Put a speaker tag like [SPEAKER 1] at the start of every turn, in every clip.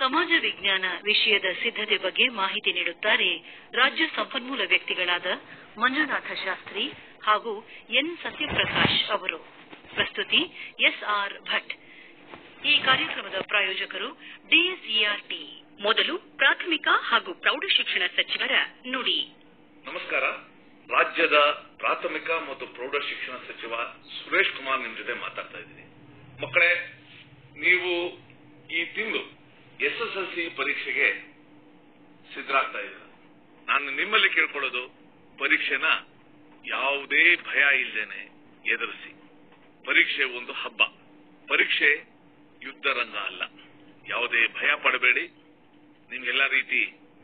[SPEAKER 1] ಸಮಾಜ ವಿಜ್ಞಾನ ವಿಷಯದ ಸಿದ್ಧತೆ ಬಗ್ಗೆ ಮಾಹಿತಿ ನೀಡುತ್ತಾರೆ ರಾಜ್ಯ ಸಂಪನ್ಮೂಲ ವ್ಯಕ್ತಿಗಳಾದ ಮಂಜುನಾಥ ಶಾಸ್ತ್ರಿ ಹಾಗೂ ಎನ್ ಸತ್ಯಪ್ರಕಾಶ್ ಅವರು ಪ್ರಸ್ತುತಿ ಎಸ್ಆರ್ ಭಟ್ ಈ ಕಾರ್ಯಕ್ರಮದ ಪ್ರಾಯೋಜಕರು ಡಿಎಸ್ಇಆರ್ಟಿ ಮೊದಲು ಪ್ರಾಥಮಿಕ ಹಾಗೂ ಪ್ರೌಢಶಿಕ್ಷಣ ಸಚಿವರ ನುಡಿ
[SPEAKER 2] ನಮಸ್ಕಾರ ರಾಜ್ಯದ ಪ್ರಾಥಮಿಕ ಮತ್ತು ಪ್ರೌಢ ಶಿಕ್ಷಣ ಸಚಿವ ಸುರೇಶ್ ಕುಮಾರ್ ನಿಮ್ ಜೊತೆ ಮಾತಾಡ್ತಾ ಇದ್ದೀನಿ ಮಕ್ಕಳೇ ನೀವು ಈ ತಿಂಗಳು ಎಸ್ ಎಸ್ ಎಲ್ ಸಿ ಪರೀಕ್ಷೆಗೆ ಸಿದ್ಧರಾಗ್ತಾ ಇದ್ದೀರ ನಾನು ನಿಮ್ಮಲ್ಲಿ ಕೇಳ್ಕೊಳ್ಳೋದು ಪರೀಕ್ಷೆನ ಯಾವುದೇ ಭಯ ಇಲ್ಲದೇನೆ ಎದುರಿಸಿ ಪರೀಕ್ಷೆ ಒಂದು ಹಬ್ಬ ಪರೀಕ್ಷೆ ಯುದ್ಧ ರಂಗ ಅಲ್ಲ ಯಾವುದೇ ಭಯ ಪಡಬೇಡಿ ನಿಮ್ಗೆಲ್ಲ ರೀತಿ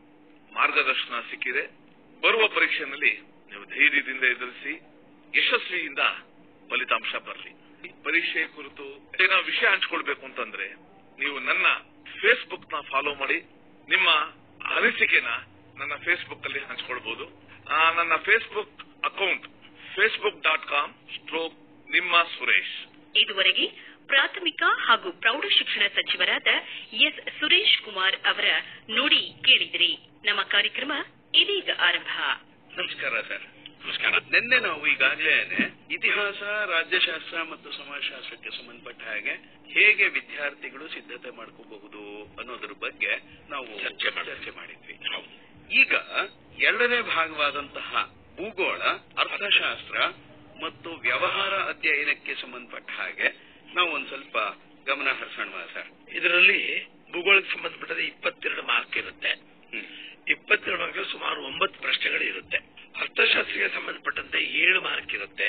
[SPEAKER 2] ಮಾರ್ಗದರ್ಶನ ಸಿಕ್ಕಿದೆ ಬರುವ ಪರೀಕ್ಷೆನಲ್ಲಿ ನೀವು ಧೈರ್ಯದಿಂದ ಎದುರಿಸಿ ಯಶಸ್ವಿಯಿಂದ ಫಲಿತಾಂಶ ಬರಲಿ ಪರೀಕ್ಷೆ ಕುರಿತು ಏನೋ ವಿಷಯ ಹಂಚ್ಕೊಳ್ಬೇಕು ಅಂತಂದ್ರೆ ನೀವು ನನ್ನ ಫೇಸ್ಬುಕ್ ನ ಫಾಲೋ ಮಾಡಿ ನಿಮ್ಮ ಅನಿಸಿಕೆನ ನನ್ನ ಫೇಸ್ಬುಕ್ ಅಲ್ಲಿ ಹಂಚ್ಕೊಳ್ಬಹುದು ಆ, ನನ್ನ Facebook account Facebook dot com stroke ನಿಮ್ಮ ಸುರೇಶ್
[SPEAKER 1] ಇದುವರೆಗೆ ಪ್ರಾಥಮಿಕ ಹಾಗೂ ಪ್ರೌಢಶಿಕ್ಷಣ ಸಚಿವರಾದ ಎಸ್ ಸುರೇಶ್ ಕುಮಾರ್ ಅವರ ನುಡಿ ಕೇಳಿದಿರಿ ನಮ್ಮ ಕಾರ್ಯಕ್ರಮ ಇದೀಗ ಆರಂಭ
[SPEAKER 3] ನಮಸ್ಕಾರ ಸರ್ ನಮಸ್ಕಾರ ನಿನ್ನೆ ನಾವು ಈಗಾಗಲೇ ಇತಿಹಾಸ ರಾಜ್ಯಶಾಸ್ತ್ರ ಮತ್ತು ಸಮಾಜಶಾಸ್ತ್ರಕ್ಕೆ ಸಂಬಂಧಪಟ್ಟ ಹಾಗೆ ಹೇಗೆ ವಿದ್ಯಾರ್ಥಿಗಳು ಸಿದ್ಧತೆ ಮಾಡ್ಕೋಬಹುದು ಅನ್ನೋದ್ರ ಬಗ್ಗೆ ನಾವು ಚರ್ಚೆ ಚರ್ಚೆ ಮಾಡಿದ್ವಿ ಈಗ ಎರಡನೇ ಭಾಗವಾದಂತಹ ಭೂಗೋಳ ಅರ್ಥಶಾಸ್ತ್ರ ಮತ್ತು ವ್ಯವಹಾರ ಅಧ್ಯಯನಕ್ಕೆ ಸಂಬಂಧಪಟ್ಟ ಹಾಗೆ ನಾವು ಒಂದ್ ಸ್ವಲ್ಪ ಗಮನ ಹರಿಸೋಣ ಸರ್
[SPEAKER 4] ಇದರಲ್ಲಿ ಭೂಗೋಳಕ್ಕೆ ಸಂಬಂಧಪಟ್ಟಂತೆ ಇಪ್ಪತ್ತೆರಡು ಮಾರ್ಕ್ ಇರುತ್ತೆ
[SPEAKER 3] ಹ್ಮ್.
[SPEAKER 4] ಇಪ್ಪತ್ತೆರಡು ಮಾರ್ಕ್ ಸುಮಾರು ಒಂಬತ್ತು ಪ್ರಶ್ನೆಗಳು ಇರುತ್ತೆ ಅರ್ಥಶಾಸ್ತ್ರಕ್ಕೆ ಸಂಬಂಧಪಟ್ಟಂತೆ ಏಳು ಮಾರ್ಕ್ ಇರುತ್ತೆ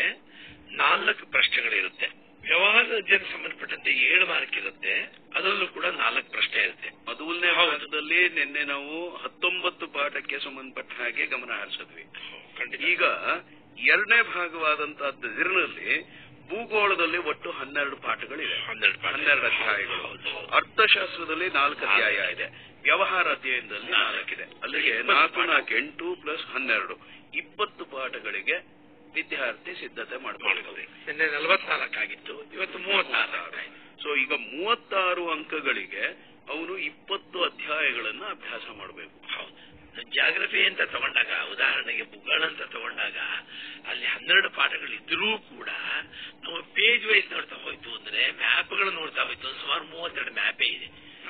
[SPEAKER 4] ನಾಲ್ಕು ಪ್ರಶ್ನೆಗಳಿರುತ್ತೆ ವ್ಯವಹಾರದ ಅಧ್ಯಯನ ಸಂಬಂಧಪಟ್ಟಂತೆ ಏಳು ಮಾರ್ಕ್ ಇರುತ್ತೆ ಅದರಲ್ಲೂ ಕೂಡ ನಾಲ್ಕು ಪ್ರಶ್ನೆ ಇರುತ್ತೆ
[SPEAKER 3] ಮೊದಲನೇ
[SPEAKER 4] ಹೌದು.
[SPEAKER 3] ಭಾಗದಲ್ಲಿ ನಿನ್ನೆ ನಾವು ಹತ್ತೊಂಬತ್ತು ಪಾಠಕ್ಕೆ ಸಂಬಂಧಪಟ್ಟ ಹಾಗೆ ಗಮನ ಹರಿಸಿದ್ವಿ
[SPEAKER 4] ಖಂಡಿತ
[SPEAKER 3] ಈಗ ಎರಡನೇ ಭಾಗವಾದಂತಹದ್ದು ಇದರಲ್ಲಿ ಭೂಗೋಳದಲ್ಲಿ ಒಟ್ಟು ಹನ್ನೆರಡು ಪಾಠಗಳಿವೆ
[SPEAKER 4] ಹನ್ನೆರಡು ಪಾಠ.
[SPEAKER 3] ಹನ್ನೆರಡು ಅಧ್ಯಾಯಗಳು
[SPEAKER 4] ಹೌದು.
[SPEAKER 3] ಅರ್ಥಶಾಸ್ತ್ರದಲ್ಲಿ ನಾಲ್ಕು ಅಧ್ಯಾಯ ಇದೆ ವ್ಯವಹಾರ ಅಧ್ಯಯನದಲ್ಲಿ ನಾಲ್ಕಿದೆ ಅಲ್ಲಿಗೆ
[SPEAKER 4] ಇಪ್ಪತ್ತು
[SPEAKER 3] ನಾಲ್ಕು
[SPEAKER 4] ಪಾಠ.
[SPEAKER 3] ನಾಲ್ಕು ಎಂಟು ಪ್ಲಸ್ ಹನ್ನೆರಡು ಇಪ್ಪತ್ತು ಪಾಠಗಳಿಗೆ ವಿದ್ಯಾರ್ಥಿ ಸಿದ್ಧತೆ ಮಾಡ್ಕೊಳ್ಬಹುದು
[SPEAKER 4] ನಿನ್ನೆ ನಲವತ್ನಾಲ್ಕು ಆಗಿತ್ತು ಇವತ್ತು ಮೂವತ್ತಾರು
[SPEAKER 3] ಸೊ ಈಗ ಮೂವತ್ತಾರು ಅಂಕಗಳಿಗೆ ಅವನು ಇಪ್ಪತ್ತು ಅಧ್ಯಾಯಗಳನ್ನ ಅಭ್ಯಾಸ ಮಾಡಬೇಕು
[SPEAKER 4] ಹೌದು ಜಾಗ್ರಫಿ ಅಂತ ತಗೊಂಡಾಗ ಉದಾಹರಣೆಗೆ ಭೂಗೋಳ ಅಂತ ತಗೊಂಡಾಗ ಅಲ್ಲಿ ಹನ್ನೆರಡು ಪಾಠಗಳು ಇದ್ರೂ ಕೂಡ ನಾವು ಪೇಜ್ ವೈಸ್ ನೋಡ್ತಾ ಹೋಯ್ತು ಅಂದ್ರೆ ಮ್ಯಾಪ್ಗಳು ನೋಡ್ತಾ ಹೋಯ್ತು ಅಂದ್ರೆ ಸುಮಾರು ಮೂವತ್ತೆರಡು ಮ್ಯಾಪೇ ಇದೆ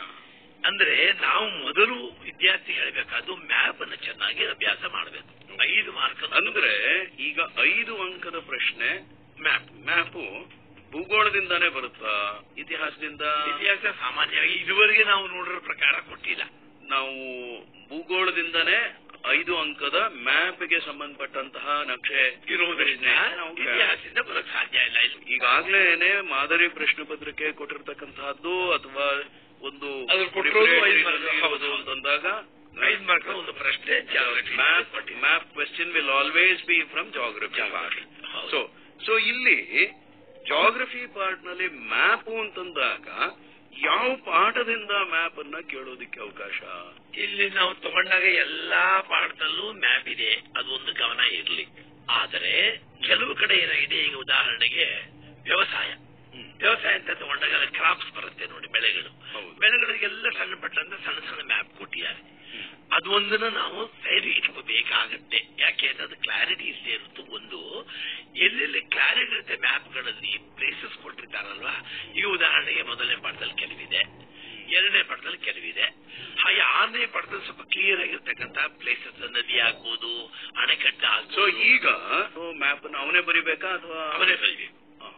[SPEAKER 4] ಅಂದ್ರೆ ನಾವು ಮೊದಲು ವಿದ್ಯಾರ್ಥಿ ಹೇಳಬೇಕಾದ್ದು ಮ್ಯಾಪ್ ಅನ್ನು ಚೆನ್ನಾಗಿ ಅಭ್ಯಾಸ ಮಾಡಬೇಕು ಐದು ಮಾರ್ಕ್
[SPEAKER 3] ಅಂದ್ರೆ ಈಗ ಐದು ಅಂಕದ ಪ್ರಶ್ನೆ
[SPEAKER 4] ಮ್ಯಾಪ್
[SPEAKER 3] ಮ್ಯಾಪು ಭೂಗೋಳದಿಂದಾನೇ ಬರುತ್ತಾ ಇತಿಹಾಸದಿಂದ
[SPEAKER 4] ಇತಿಹಾಸ ಸಾಮಾನ್ಯವಾಗಿ ಇದುವರೆಗೆ ನಾವು ನೋಡಿರೋ ಪ್ರಕಾರ ಕೊಟ್ಟಿಲ್ಲ
[SPEAKER 3] ನಾವು ಭೂಗೋಳದಿಂದಾನೇ ಐದು ಅಂಕದ ಮ್ಯಾಪ್ಗೆ ಸಂಬಂಧಪಟ್ಟಂತಹ ನಕ್ಷೆ
[SPEAKER 4] ಇರುವುದರಿಂದ
[SPEAKER 3] ನಾವು
[SPEAKER 4] ಇತಿಹಾಸದಿಂದ ಬರೋಕ್ ಸಾಧ್ಯ ಇಲ್ಲ ಇಲ್ಲಿ
[SPEAKER 3] ಈಗಾಗ್ಲೇನೆ ಮಾದರಿ ಪ್ರಶ್ನೆ ಪತ್ರಿಕೆ ಕೊಟ್ಟಿರ್ತಕ್ಕಂತಹದ್ದು ಅಥವಾ ಒಂದು
[SPEAKER 4] ಅದ್ರ ಕೊಟ್ಟಿರೋದು ಐದು
[SPEAKER 3] library
[SPEAKER 4] mark.
[SPEAKER 3] ಇರೋದು
[SPEAKER 4] ಹೌದು.
[SPEAKER 3] ಅಂತಂದಾಗ
[SPEAKER 4] ಐದು ಮಾರ್ಕ್ ಒಂದು ಪ್ರಶ್ನೆ geography
[SPEAKER 3] map map question will always be from geography part so so ಇಲ್ಲಿ ಜಾಗ್ರಫಿ ಪಾರ್ಟ್ ನಲ್ಲಿ ಮ್ಯಾಪ್ ಅಂತಂದಾಗ ಯಾವ ಪಾಠದಿಂದ ಮ್ಯಾಪ್ ಅನ್ನ ಕೇಳೋದಿಕ್ಕೆ ಅವಕಾಶ
[SPEAKER 4] ಇಲ್ಲಿ ನಾವು ತಗೊಂಡಾಗ ಎಲ್ಲಾ ಪಾಠದಲ್ಲೂ ಮ್ಯಾಪ್ ಇದೆ ಅದು ಒಂದು ಗಮನ ಇರಲಿ ಆದರೆ ಕೆಲವು ಕಡೆ ಏನಾಗಿದೆ ಈಗ ಉದಾಹರಣೆಗೆ ವ್ಯವಸಾಯ ವ್ಯವಸಾಯ ಅಂತ ತಗೊಂಡಾಗ ಅಲ್ಲಿ ಕ್ರಾಪ್ಸ್ ಬರುತ್ತೆ ನೋಡಿ ಬೆಳೆಗಳು
[SPEAKER 3] ಹೌದು.
[SPEAKER 4] ಬೆಳೆಗಳಿಗೆಲ್ಲ ಸಣ್ಣ ಪಟ್ಟಂತ ಸಣ್ಣ ಸಣ್ಣ ಮ್ಯಾಪ್ ಕೊಟ್ಟಿದ್ದಾರೆ ಅದು ಒಂದನ್ನ ನಾವು ಸೈಡ್ ಇಟ್ಕೋಬೇಕಾಗತ್ತೆ ಯಾಕೆ ಅಂದ್ರೆ ಅದು ಕ್ಲಾರಿಟಿ ಇಲ್ಲದೆ ಇರುತ್ತೆ ಒಂದು ಎಲ್ಲೆಲ್ಲಿ ಕ್ಲಾರಿಟಿ ಇರುತ್ತೆ ಮ್ಯಾಪ್ಗಳಲ್ಲಿ ಪ್ಲೇಸಸ್ ಕೊಟ್ಟಿರ್ತಾರಲ್ವಾ ಈಗ ಉದಾಹರಣೆಗೆ ಮೊದಲನೇ ಪಾಠದಲ್ಲಿ ಕೆಲವಿದೆ ಎರಡನೇ ಪಾಠದಲ್ಲಿ ಕೆಲವಿದೆ ಹಾಗೆ ಆರನೇ ಪಾಠದಲ್ಲಿ ಸ್ವಲ್ಪ ಕ್ಲಿಯರ್ ಆಗಿರ್ತಕ್ಕಂತ ಪ್ಲೇಸಸ್ ನದಿ ಆಗ್ಬೋದು ಅಣೆಕಟ್ಟು
[SPEAKER 3] ಸೊ
[SPEAKER 4] ಆಗ್ಬೋದು
[SPEAKER 3] ಈಗ ಮ್ಯಾಪ್ ಅವನೇ ಬರಿಬೇಕಾ ಅಥವಾ
[SPEAKER 4] ಅವನೇ ಬರೀಬೇಕು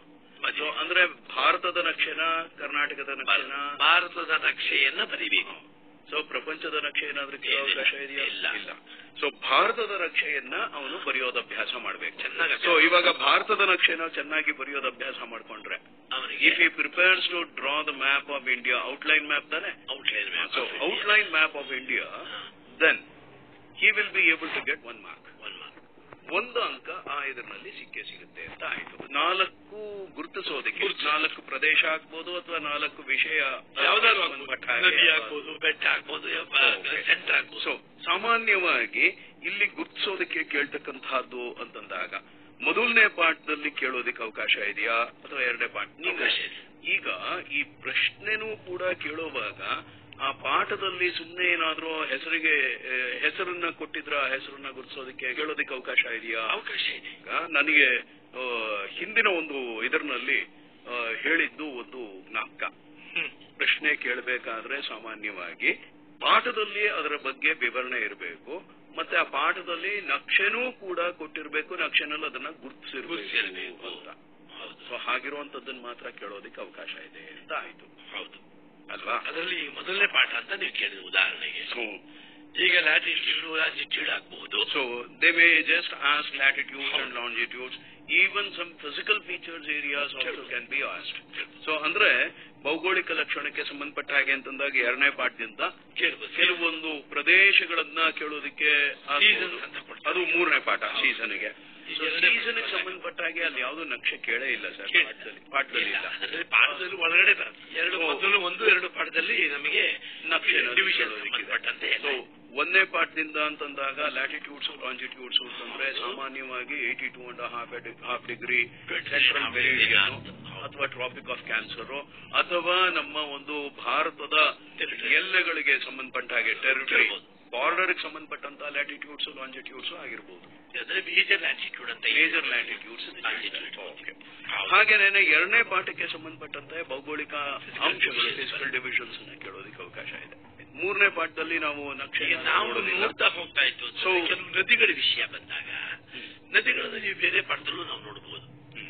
[SPEAKER 3] ಸೊ ಅಂದ್ರೆ ಭಾರತದ ನಕ್ಷೆನ ಕರ್ನಾಟಕದ ನಕ್ಷೆನ
[SPEAKER 4] ಭಾರತದ ನಕ್ಷೆಯನ್ನ ಬರೀಬೇಕು
[SPEAKER 3] ಸೊ ಪ್ರಪಂಚದ ನಕ್ಷೆ ಏನಾದ್ರೂ ಕೇಳೋ
[SPEAKER 4] ಏನಿಲ್ಲ.
[SPEAKER 3] ಅವಕಾಶ ಇದೆಯಾ
[SPEAKER 4] ಇಲ್ಲ.
[SPEAKER 3] ಇಲ್ಲ ಸೊ ಭಾರತದ ನಕ್ಷೆಯನ್ನ ಅವನು ಬರೆಯೋದು ಅಭ್ಯಾಸ ಮಾಡ್ಬೇಕು
[SPEAKER 4] ಚೆನ್ನಾಗಿ
[SPEAKER 3] ಸೊ ಇವಾಗ ಭಾರತದ ನಕ್ಷೆನ ಚೆನ್ನಾಗಿ ಬರೆಯೋದು ಅಭ್ಯಾಸ ಮಾಡ್ಕೊಂಡ್ರೆ
[SPEAKER 4] ಅವನಿಗೆ
[SPEAKER 3] if he prepares to draw the map of India outline map ತಾನೆ
[SPEAKER 4] outline map
[SPEAKER 3] so outline map of India then he will be able to get one mark
[SPEAKER 4] one mark
[SPEAKER 3] ಒಂದು ಅಂಕ ಆ ಇದರಲ್ಲಿ ಸಿಕ್ಕೇ ಸಿಗುತ್ತೆ ಅಂತ ಆಯ್ತು ನಾಲ್ಕು ಗುರುತಿಸೋದಕ್ಕೆ
[SPEAKER 4] ಗುರುತಿಸೋದು.
[SPEAKER 3] ನಾಲ್ಕು ಪ್ರದೇಶ ಆಗ್ಬೋದು ಅಥವಾ ನಾಲ್ಕು ವಿಷಯ
[SPEAKER 4] ಯಾವ್ದಾದ್ರು
[SPEAKER 3] ಸಂಬಂಧಪಟ್ಟ
[SPEAKER 4] ಆಗ್ಬೋದು.
[SPEAKER 3] ಹಾಗೆ
[SPEAKER 4] ನದಿ ಆಗ್ಬೋದು ಬೆಟ್ಟ ಆಗ್ಬೋದು
[SPEAKER 3] Okay.
[SPEAKER 4] ಸೆಂಟರ್ ಆಗ್ಬೋದು
[SPEAKER 3] ಸೊ ಸಾಮಾನ್ಯವಾಗಿ ಇಲ್ಲಿ ಗುರ್ತಿಸೋದಕ್ಕೆ ಕೇಳ್ತಕ್ಕಂತಹದ್ದು ಅಂತಂದಾಗ ಮೊದಲನೇ ಪಾಠದಲ್ಲಿ ಕೇಳೋದಕ್ಕೆ ಅವಕಾಶ ಇದೆಯಾ ಅಥವಾ ಎರಡನೇ ಪಾಠ ಈಗ
[SPEAKER 4] ಅವಕಾಶ ಇದೆ.
[SPEAKER 3] ಈಗ ಈ ಪ್ರಶ್ನೆನೂ ಕೂಡ ಕೇಳುವಾಗ ಆ ಪಾಠದಲ್ಲಿ ಸುಮ್ಮನೆ ಏನಾದ್ರೂ ಹೆಸರಿಗೆ ಆ, ಹೆಸರನ್ನ ಕೊಟ್ಟಿದ್ರ ಆ ಹೆಸರನ್ನ ಗುರುತಿಸೋದಕ್ಕೆ ಹೇಳೋದಕ್ಕೆ ಅವಕಾಶ ಇದೆಯಾ
[SPEAKER 4] ಅವಕಾಶ ಇದೆ
[SPEAKER 3] ಈಗ ನನಗೆ ಆ, ಹಿಂದಿನ ಒಂದು ಇದರಲ್ಲಿ ಆ, ಹೇಳಿದ್ದು ಒಂದು ಜ್ಞಾಪಕ
[SPEAKER 4] ಹ್ಮ್
[SPEAKER 3] ಪ್ರಶ್ನೆ ಕೇಳಬೇಕಾದ್ರೆ ಸಾಮಾನ್ಯವಾಗಿ ಪಾಠದಲ್ಲಿ ಅದರ ಬಗ್ಗೆ ವಿವರಣೆ ಇರಬೇಕು ಮತ್ತೆ ಆ ಪಾಠದಲ್ಲಿ ನಕ್ಷೆನೂ ಕೂಡ ಕೊಟ್ಟಿರ್ಬೇಕು ನಕ್ಷೆನಲ್ಲಿ ಅದನ್ನ ಗುರುತಿಸಿರ್ಬೇಕು
[SPEAKER 4] ಗುರುತಿಸಿರ್ಬೇಕು.
[SPEAKER 3] ಅಂತ
[SPEAKER 4] ಹೌದು
[SPEAKER 3] ಸೊ ಹಾಗಿರುವಂತದ್ದನ್ನ ಮಾತ್ರ ಕೇಳೋದಕ್ಕೆ ಅವಕಾಶ ಇದೆ ಅಂತ ಆಯ್ತು
[SPEAKER 4] ಹೌದು
[SPEAKER 3] ಅಲ್ವಾ
[SPEAKER 4] ಅದರಲ್ಲಿ ಮೊದಲನೇ ಪಾಠ ಅಂತ ನೀವು ಕೇಳಿದ ಉದಾಹರಣೆಗೆ
[SPEAKER 3] ಸೊ
[SPEAKER 4] ಈಗ ಲ್ಯಾಟಿಟ್ಯೂಡ್ ಲ್ಯಾಟಿಟ್ಯೂಡ್ ಆಗ್ಬಹುದು
[SPEAKER 3] So they may just ask latitudes and longitudes. Even some physical features areas also can be asked. So ಅಂದ್ರೆ ಭೌಗೋಳಿಕ ಲಕ್ಷಣಕ್ಕೆ ಸಂಬಂಧಪಟ್ಟ ಹಾಗೆ ಅಂತಂದಾಗ ಎರಡನೇ ಪಾಠದಿಂದ
[SPEAKER 4] ಕೇಳ್ಬೋದು
[SPEAKER 3] ಕೆಲವೊಂದು ಪ್ರದೇಶಗಳನ್ನ ಕೇಳೋದಕ್ಕೆ ಆಗ್ಬೋದು.
[SPEAKER 4] Seasons ಅಂತ ಕೊಡ್ತಾರೆ.
[SPEAKER 3] ಅದು ಮೂರನೇ ಪಾಠ ಸೀಸನ್ಗೆ
[SPEAKER 4] ಈಗ ಎರಡನೇ
[SPEAKER 3] ಸೀಸನ್
[SPEAKER 4] ಪಾಠ.
[SPEAKER 3] ಸಂಬಂಧಪಟ್ಟ ಹಾಗೆ ಅಲ್ಲಿ ಯಾವ್ದು ನಕ್ಷೆ ಕೇಳೇ ಇಲ್ಲ ಸರ್
[SPEAKER 4] ಕೇಳಿಲ್ಲ.
[SPEAKER 3] ಪಾಠದಲ್ಲಿ ಪಾಠದಲ್ಲಿ
[SPEAKER 4] ಇಲ್ಲ,
[SPEAKER 3] ಇಲ್ಲ
[SPEAKER 4] ಅದರಲ್ಲಿ ಪಾಠದಲ್ಲಿ ಒಳಗಡೆ ಬರುತ್ತೆ ಎರಡು
[SPEAKER 3] ಓ.
[SPEAKER 4] ಮೊದಲು ಒಂದು ಎರಡು ಪಾಠದಲ್ಲಿ ನಮಗೆ
[SPEAKER 3] ನಕ್ಷೆ
[SPEAKER 4] ಡಿವಿಷನ್ ಸಂಬಂಧಪಟ್ಟಂತೆ ಎಲ್ಲ
[SPEAKER 3] ಸೊ ಒಂದನೇ ಪಾಠದಿಂದ ಅಂತಂದಾಗ ಲ್ಯಾಟಿಟ್ಯೂಡ್ಸ್ ಲಾಂಜಿಟ್ಯೂಡ್ಸ್ ಅಂತಂದ್ರೆ ಸಾಮಾನ್ಯವಾಗಿ eighty two and half half degree central meridian ಅಥವಾ ಟ್ರಾಪಿಕ್ ಆಫ್ ಕ್ಯಾನ್ಸರ್ ಅಥವಾ ನಮ್ಮ ಒಂದು ಭಾರತದ ಎಲ್ಲೆಗಳಿಗೆ ಸಂಬಂಧಪಟ್ಟ ಹಾಗೆ ಟೆರಿಟರಿ
[SPEAKER 4] ಇರ್ಬೋದು.
[SPEAKER 3] ಬಾರ್ಡರ್ ಸಂಬಂಧಪಟ್ಟಂತ ಲ್ಯಾಟಿಟ್ಯೂಡ್ಸ್ ಲಾಂಜಿಟ್ಯೂಡ್ಸ್ ಆಗಿರ್ಬೋದು
[SPEAKER 4] ಅಂದ್ರೆ ಮೇಜರ್ ಲ್ಯಾಟಿಟ್ಯೂಡ್ ಅಂತ ಇದೆ.
[SPEAKER 3] Major latitudes
[SPEAKER 4] Latitude.
[SPEAKER 3] ಓಕೆ
[SPEAKER 4] ಹೌದು.
[SPEAKER 3] ಹಾಗೇನೇನೆ ಎರಡನೇ ಪಾಠಕ್ಕೆ ಸಂಬಂಧಪಟ್ಟಂತೆ ಭೌಗೋಳಿಕ ಅಂಶಗಳು ಫಿಸಿಕಲ್ ಡಿವಿಷನ್ಸ್ ಕೇಳೋದಕ್ಕೆ ಅವಕಾಶ ಇದೆ ಮೂರನೇ ಪಾಠದಲ್ಲಿ ನಾವು ನಕ್ಷೆ
[SPEAKER 4] ಈಗ ನಾವು
[SPEAKER 3] ನೋಡೋದಿಲ್ಲ
[SPEAKER 4] ನೋಡ್ತಾ ಹೋಗ್ತಾ ಇತ್ತು ಅಂತ
[SPEAKER 3] So-
[SPEAKER 4] ಕೆಲವು ನದಿಗಳ ವಿಷಯ ಬಂದಾಗ ನದಿಗಳನ್ನು ನೀವು ಬೇರೆ ಪಾಠದಲ್ಲೂ ನಾವು ನೋಡಬಹುದು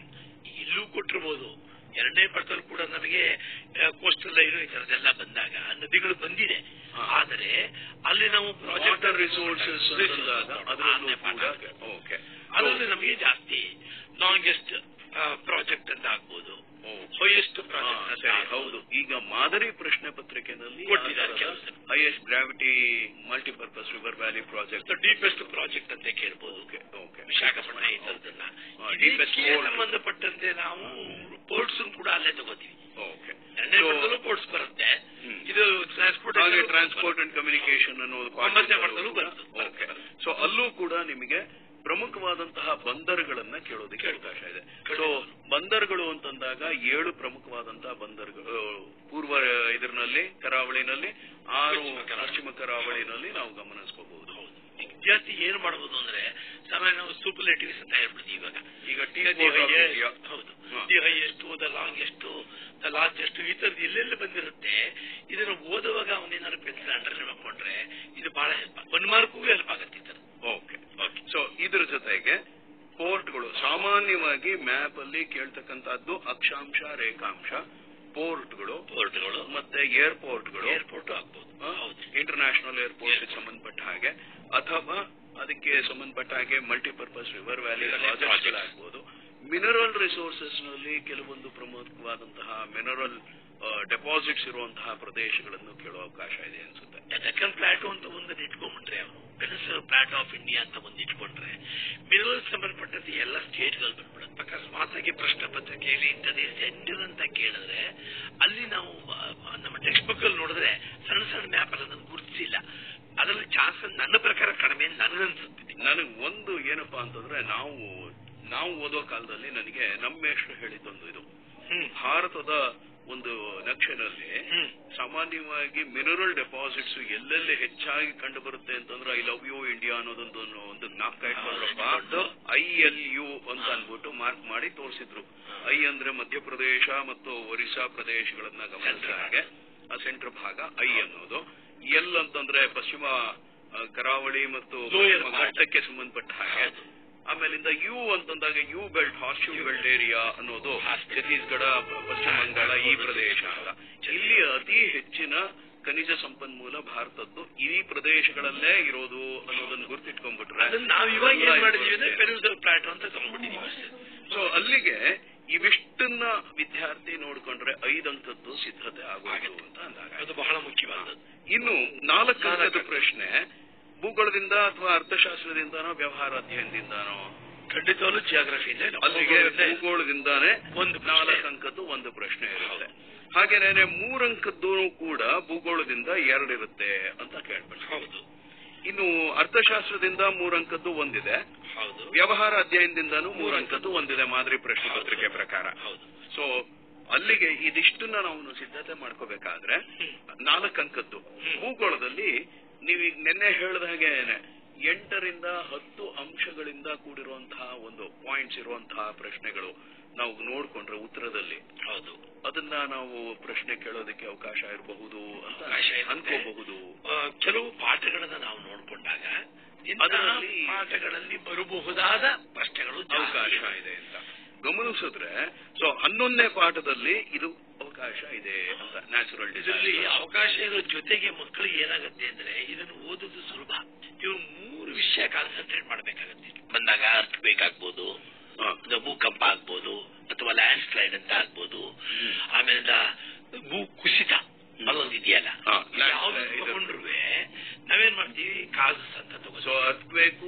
[SPEAKER 4] ಇಲ್ಲೂ ಕೊಟ್ಟಿರ್ಬೋದು ಎರಡನೇ ಪಾಠದಲ್ಲೂ ಕೂಡ ನಮಗೆ ಕೋಸ್ಟಲ್ ಲೈನ್ ಈ ತರದೆಲ್ಲ ಬಂದಾಗ ನದಿಗಳು ಬಂದಿದೆ
[SPEAKER 3] ಹಾ.
[SPEAKER 4] ಆದರೆ ಅಲ್ಲಿ ನಾವು ಪ್ರಾಜೆಕ್ಟ್
[SPEAKER 3] ವಾಟರ್ ರಿಸೋರ್ಸಸ್ ಅಂತಂದಾಗ ಅದರಲ್ಲೂ ಕೂಡ ಓಕೆ
[SPEAKER 4] ಅದರಲ್ಲಿ ನಮಗೆ ಜಾಸ್ತಿ ಲಾಂಗೆಸ್ಟ್ ಪ್ರಾಜೆಕ್ಟ್ ಅಂತ ಆಗ್ಬೋದು ಹೈಯೆಸ್ಟ್ ಪ್ರಾಜೆಕ್ಟ್ ಅಂತ
[SPEAKER 3] ಸರಿ
[SPEAKER 4] ಆಗ್ಬೋದು.
[SPEAKER 3] ಹೌದು ಈಗ ಮಾದರಿ ಪ್ರಶ್ನೆ ಪತ್ರಿಕೆಯಲ್ಲಿ
[SPEAKER 4] ಕೊಟ್ಟಿದ್ದಾರೆ ಕೆಲವು.
[SPEAKER 3] Highest gravity multipurpose river valley project
[SPEAKER 4] deepest project ಅಂತ ಕೇಳ್ಬೋದು
[SPEAKER 3] ಓಕೆ ಓಕೆ
[SPEAKER 4] ವಿಶಾಖಪಟ್ಟಣ ಈ ತರದನ್ನ
[SPEAKER 3] ಹಾ,
[SPEAKER 4] ಇದಕ್ಕೆ
[SPEAKER 3] deepest port.
[SPEAKER 4] ಸಂಬಂಧಪಟ್ಟಂತೆ ನಾವು ಪೋರ್ಟ್ಸ್ ಕೂಡ ಅಲ್ಲೇ ತಗೋತೀವಿ
[SPEAKER 3] ಓಕೆ
[SPEAKER 4] ಎರಡನೇ ಪಟ್ಟದಲ್ಲೂ ಪೋರ್ಟ್ಸ್ ಬರುತ್ತೆ
[SPEAKER 3] ಹ್ಮ್.
[SPEAKER 4] ಇದು ಟ್ರಾನ್ಸ್ಪೋರ್ಟ್
[SPEAKER 3] ಹಾಗೆ ಟ್ರಾನ್ಸ್ಪೋರ್ಟ್ ಅಂಡ್ ಕಮ್ಯುನಿಕೇಶನ್ ಅನ್ನೋದು
[SPEAKER 4] ಒಂಬತ್ತನೇ ಪಾಠದಲ್ಲೂ ಬರುತ್ತೆ.
[SPEAKER 3] ಓಕೆ ಸೊ ಅಲ್ಲೂ ಕೂಡ ನಿಮಗೆ ಪ್ರಮುಖವಾದಂತಹ ಬಂದರುಗಳನ್ನ ಕೇಳೋದಕ್ಕೆ ಅವಕಾಶ ಇದೆ ಸೊ ಬಂದರುಗಳು ಅಂತಂದಾಗ ಏಳು ಪ್ರಮುಖವಾದಂತಹ ಬಂದರುಗಳು ಪೂರ್ವ ಇದರಲ್ಲಿ ಕರಾವಳಿನಲ್ಲಿ ಆರು
[SPEAKER 4] ಪಶ್ಚಿಮ ಕರಾವಳಿ.
[SPEAKER 3] ಪಶ್ಚಿಮ ಕರಾವಳಿನಲ್ಲಿ ನಾವು ಗಮನಿಸಬಹುದು
[SPEAKER 4] ಈಗ ವಿದ್ಯಾರ್ಥಿ ಏನ್ ಮಾಡಬಹುದು ಅಂದ್ರೆ ಸಾಮಾನ್ಯ ನಾವು ಸೂಪರ್ಲೇಟಿವ್ಸ್ ಅಂತ ಹೇಳ್ಬಿಡ್ತೀವಿ ಇವಾಗ
[SPEAKER 3] ಈಗ ಟಿ
[SPEAKER 4] ದಿ highest-
[SPEAKER 3] ಯಾ.
[SPEAKER 4] ಹೌದು
[SPEAKER 3] ಹಾ.
[SPEAKER 4] The highest the longest the largest ಈ ತರದ್ದು ಎಲ್ಲೆಲ್ಲಿ ಬಂದಿರುತ್ತೆ ಇದನ್ನ ಓದುವಾಗ ಅವನೇನಾದ್ರು ಪೆನ್ಸಿಲ್ ಅಂಡರ್ ಹಾಕೊಂಡ್ರೆ ಇದು ಬಹಳ ಹೆಲ್ಪ್ ಒನ್ ಮಾರ್ಕ್ಗೂ ಹೆಲ್ಪ್ ಆಗುತ್ತೆ ಈ ತರ
[SPEAKER 3] ಓಕೆ ಸೊ ಇದ್ರ ಜೊತೆಗೆ ಪೋರ್ಟ್ಗಳು ಸಾಮಾನ್ಯವಾಗಿ ಮ್ಯಾಪ್ ಅಲ್ಲಿ ಕೇಳ್ತಕ್ಕಂತಹದ್ದು ಅಕ್ಷಾಂಶ ರೇಖಾಂಶ ಪೋರ್ಟ್ಗಳು
[SPEAKER 4] ಪೋರ್ಟ್ಗಳು
[SPEAKER 3] ಮತ್ತೆ ಏರ್ಪೋರ್ಟ್ಗಳು
[SPEAKER 4] ಏರ್ಪೋರ್ಟ್ ಆಗ್ಬೋದು ಹೌದು
[SPEAKER 3] ಇಂಟರ್ನ್ಯಾಷನಲ್ ಏರ್ಪೋರ್ಟ್ ಸಂಬಂಧಪಟ್ಟ ಹಾಗೆ ಅಥವಾ ಅದಕ್ಕೆ ಸಂಬಂಧಪಟ್ಟ ಹಾಗೆ multipurpose river valley
[SPEAKER 4] Projects.
[SPEAKER 3] Project ಆಗ್ಬೋದು ಮಿನರಲ್ ರಿಸೋರ್ಸಸ್ ನಲ್ಲಿ ಕೆಲವೊಂದು ಪ್ರಮುಖವಾದಂತಹ ಮಿನರಲ್ ಡೆಪಾಸಿಟ್ಸ್ ಇರುವಂತಹ ಪ್ರದೇಶಗಳನ್ನು ಕೇಳುವ ಅವಕಾಶ ಇದೆ ಅನ್ಸುತ್ತೆ
[SPEAKER 4] ಡೆಕ್ಕನ್ ಪ್ಲಾಟೋ ಅಂತ ಒಂದನ್ನು ಇಟ್ಕೊಂಡ್ಬಿಟ್ರೆ ಅವನು ಪೆನ್ಸಿಲ್ ಪ್ಲಾಟೋ ಆಫ್ ಇಂಡಿಯಾ ಅಂತ ಒಂದು ಇಟ್ಕೊಂಡ್ರೆ ಮಿನರಲ್ ಸಂಬಂಧಪಟ್ಟಂತೆ ಎಲ್ಲ ಸ್ಟೇಟ್ಗಳು ಬಂದ್ಬಿಡುತ್ತೆ ಅಕಸ್ಮಾತ್ ಆಗಿ ಪ್ರಶ್ನೆ ಪತ್ರಿಕೆಯಲ್ಲಿ ಇಂಥದ್ದೇ ಸೆಂಟರ್ ಅಂತ ಕೇಳಿದ್ರೆ ಅಲ್ಲಿ ನಾವು ಆ, ನಮ್ಮ ಟೆಕ್ಸ್ಟ್ ಬುಕ್ ಅಲ್ಲಿ ನೋಡಿದ್ರೆ ಸಣ್ಣ ಸಣ್ಣ ಮ್ಯಾಪ್ ಅಲ್ಲಿ ಅದನ್ನು ಗುರುತಿಸಿಲ್ಲ ಅದರಲ್ಲಿ ಚಾನ್ಸ್ ನನ್ನ ಪ್ರಕಾರ ಕಡಿಮೆ ಅಂತ ನನಗನ್ಸುತ್ತೆ
[SPEAKER 3] ನನಗೆ ಒಂದು ಏನಪ್ಪಾ ಅಂತಂದ್ರೆ ನಾವು ನಾವು ಓದೋ ಕಾಲದಲ್ಲಿ ನನಗೆ ನಮ್ಮ ಮೇಷ್ಟ್ರು ಹೇಳಿದ್ದೊಂದು ಇದು
[SPEAKER 4] ಹ್ಮ್
[SPEAKER 3] ಭಾರತದ ಒಂದು ನಕ್ಷೆನಲ್ಲಿ
[SPEAKER 4] ಹ್ಮ್
[SPEAKER 3] ಸಾಮಾನ್ಯವಾಗಿ ಮಿನರಲ್ ಡೆಪಾಸಿಟ್ಸ್ ಎಲ್ಲೆಲ್ಲಿ ಹೆಚ್ಚಾಗಿ ಕಂಡು ಬರುತ್ತೆ ಅಂತಂದ್ರೆ ಐ ಲವ್ ಯು ಇಂಡಿಯಾ ಅನ್ನೋದೊಂದು ಒಂದು ಜ್ಞಾಪಕ ಇಟ್ಕೊಂಡ್ರಪ್ಪ
[SPEAKER 4] ಇಟ್ಕೊಂಡು
[SPEAKER 3] ಐ ಎಲ್ ಯು ಅಂತ ಅನ್ಬಿಟ್ಟು ಮಾರ್ಕ್ ಮಾಡಿ ತೋರಿಸಿದ್ರು ಐ ಅಂದ್ರೆ ಮಧ್ಯಪ್ರದೇಶ ಮತ್ತು ಒರಿಸ್ಸಾ ಪ್ರದೇಶಗಳನ್ನ ಗಮನಿಸಿದ ಹಾಗೆ ಆ ಸೆಂಟರ್ ಭಾಗ ಐ ಅನ್ನೋದು ಎಲ್ ಅಂತಂದ್ರೆ ಪಶ್ಚಿಮ ಆ, ಕರಾವಳಿ ಮತ್ತು
[SPEAKER 4] Lower
[SPEAKER 3] ಪಶ್ಚಿಮ
[SPEAKER 4] part.
[SPEAKER 3] ಘಟ್ಟಕ್ಕೆ ಸಂಬಂಧಪಟ್ಟ ಹಾಗೆ ಆಮೇಲಿಂದ ಯು ಅಂತಂದಾಗ U belt horseshoe belt area ಅನ್ನೋದು ಛತ್ತೀಸ್ಗಢ ಪ- ಪಶ್ಚಿಮ ಬಂಗಾಳ ಈ ಪ್ರದೇಶ ಅಂತ ಇಲ್ಲಿ ಅತಿ ಹೆಚ್ಚಿನ ಖನಿಜ ಸಂಪನ್ಮೂಲ ಭಾರತದ್ದು ಈ ಪ್ರದೇಶಗಳಲ್ಲೇ ಇರೋದು ಅನ್ನೋದನ್ನು ಗುರ್ತಿಟ್ಕೊಂಡ್ಬಿಟ್ರೆ
[SPEAKER 4] ಅದನ್ನ ನಾವು ಇವಾಗ ಏನ್ ಮಾಡಿದೀವಿ ಅಂದ್ರೆ ಪೆನ್ಸಿಲ್ ಪ್ಲಾಟೋ ಅಂತ ತಗೊಂಡ್ಬಿಟ್ಟಿದೀವಿ ಅಷ್ಟೇ
[SPEAKER 3] ಸೊ ಅಲ್ಲಿಗೆ ಇವಿಷ್ಟನ್ನ ವಿದ್ಯಾರ್ಥಿ ನೋಡ್ಕೊಂಡ್ರೆ ಐದು ಅಂಕದ್ದು ಸಿದ್ಧತೆ ಆಗೋದು ಅಂತ ಅಂದಾಗ
[SPEAKER 4] ಅದು ಬಹಳ ಮುಖ್ಯವಾದದ್ದು
[SPEAKER 3] ಇನ್ನು ನಾಲ್ಕು ಅಂಕದ
[SPEAKER 4] ನಾಲ್ಕು.
[SPEAKER 3] ಪ್ರಶ್ನೆ ಭೂಗೋಳದಿಂದ ಅಥವಾ ಅರ್ಥಶಾಸ್ತ್ರದಿಂದನೋ ವ್ಯವಹಾರ ಅಧ್ಯಯನದಿಂದನೋ
[SPEAKER 4] ಖಂಡಿತವಾಗ್ಲೂ ಜಿಯೋಗ್ರಫಿಯಿಂದ
[SPEAKER 3] ಅಲ್ಲಿಗೆ ಭೂಗೋಳದಿಂದಾನೇ
[SPEAKER 4] ಒಂದು ಪ್ರಶ್ನೆ.
[SPEAKER 3] ನಾಲ್ಕು ಅಂಕದ್ದು ಒಂದು ಪ್ರಶ್ನೆ ಇರುತ್ತೆ ಹಾಗೇನೆ ಮೂರಂಕದ್ದು ಕೂಡ ಭೂಗೋಳದಿಂದ ಎರಡಿರುತ್ತೆ ಅಂತ ಕೇಳ್ಬಿಟ್ಟು
[SPEAKER 4] ಹೌದು
[SPEAKER 3] ಇನ್ನು ಅರ್ಥಶಾಸ್ತ್ರದಿಂದ ಮೂರಂಕದ್ದು ಒಂದಿದೆ
[SPEAKER 4] ಹೌದು
[SPEAKER 3] ವ್ಯವಹಾರ ಅಧ್ಯಯನದಿಂದನೂ ಮೂರಂಕದ್ದು ಒಂದಿದೆ ಮಾದರಿ ಪ್ರಶ್ನೆ ಪತ್ರಿಕೆ ಪ್ರಕಾರ
[SPEAKER 4] ಹೌದು
[SPEAKER 3] ಸೊ ಅಲ್ಲಿಗೆ ಇದಿಷ್ಟನ್ನ ನಾವು ಸಿದ್ಧತೆ ಮಾಡ್ಕೋಬೇಕಾದ್ರೆ ನಾಲ್ಕು ಅಂಕದ್ದು ಭೂಗೋಳದಲ್ಲಿ ನೀವೀಗ ನಿನ್ನೆ ಹೇಳಿದ ಹಾಗೆ ಎಂಟರಿಂದ ಹತ್ತು ಅಂಶಗಳಿಂದ ಕೂಡಿರುವಂತಹ ಒಂದು ಪಾಯಿಂಟ್ಸ್ ಇರುವಂತಹ ಪ್ರಶ್ನೆಗಳು ನಾವು ನೋಡ್ಕೊಂಡ್ರೆ ಉತ್ತರದಲ್ಲಿ
[SPEAKER 4] ಹೌದು
[SPEAKER 3] ಅದನ್ನ ನಾವು ಪ್ರಶ್ನೆ ಕೇಳೋದಕ್ಕೆ ಅವಕಾಶ ಇರಬಹುದು ಅಂತ
[SPEAKER 4] ಅವಕಾಶ ಇರುತ್ತೆ.
[SPEAKER 3] ಅನ್ಕೋಬಹುದು
[SPEAKER 4] ಆ, ಕೆಲವು ಪಾಠಗಳನ್ನ ನಾವು ನೋಡ್ಕೊಂಡಾಗ ಇಂತಹ
[SPEAKER 3] ಅದರಲ್ಲಿ
[SPEAKER 4] ಪಾಠಗಳಲ್ಲಿ ಬರಬಹುದಾದ ಪ್ರಶ್ನೆಗಳು ಜಾಸ್ತಿ
[SPEAKER 3] ಅವಕಾಶ
[SPEAKER 4] ಇವೆ.
[SPEAKER 3] ಇದೆ ಅಂತ ಗಮನಿಸಿದ್ರೆ ಸೊ ಹನ್ನೊಂದನೇ ಪಾಠದಲ್ಲಿ ಇದು ಅವಕಾಶ ಇದೆ ಅಂತ ನ್ಯಾಚುರಲ್
[SPEAKER 4] ಇದರಲ್ಲಿ ಅವಕಾಶ ಇರೋ ಜೊತೆಗೆ ಮಕ್ಕಳಿಗೆ ಏನಾಗುತ್ತೆ ಅಂದ್ರೆ ಇದನ್ನು ಓದೋದು ಸುಲಭ ಇವ್ರು ಮೂರು ವಿಷಯ ಕಾನ್ಸಂಟ್ರೇಟ್ ಮಾಡ್ಬೇಕಾಗತ್ತೆ ಬಂದಾಗ ಅರ್ಥ ಬೇಕಾಗ್ಬೋದು ಇದು ಭೂಕಂಪ ಆಗ್ಬೋದು ಅಥವಾ ಲ್ಯಾಂಡ್ ಸ್ಲೈಡ್ ಅಂತ ಆಗ್ಬೋದು ಆಮೇಲೆ ಭೂ ಕುಸಿತ ಅಲ್ಲೊಂದು ಇದೆಯಲ್ಲ
[SPEAKER 3] ಹಾ, land
[SPEAKER 4] ಯಾವ್ದು
[SPEAKER 3] slide ಇದು-
[SPEAKER 4] ತಗೊಂಡ್ರು ನಾವೇನ್ ಮಾಡ್ತೀವಿ ಕಾಸಸ್ ಅಂತ
[SPEAKER 3] ಸೊ
[SPEAKER 4] ತಗೋ
[SPEAKER 3] ಅರ್ತ್ಕ್ವೇಕು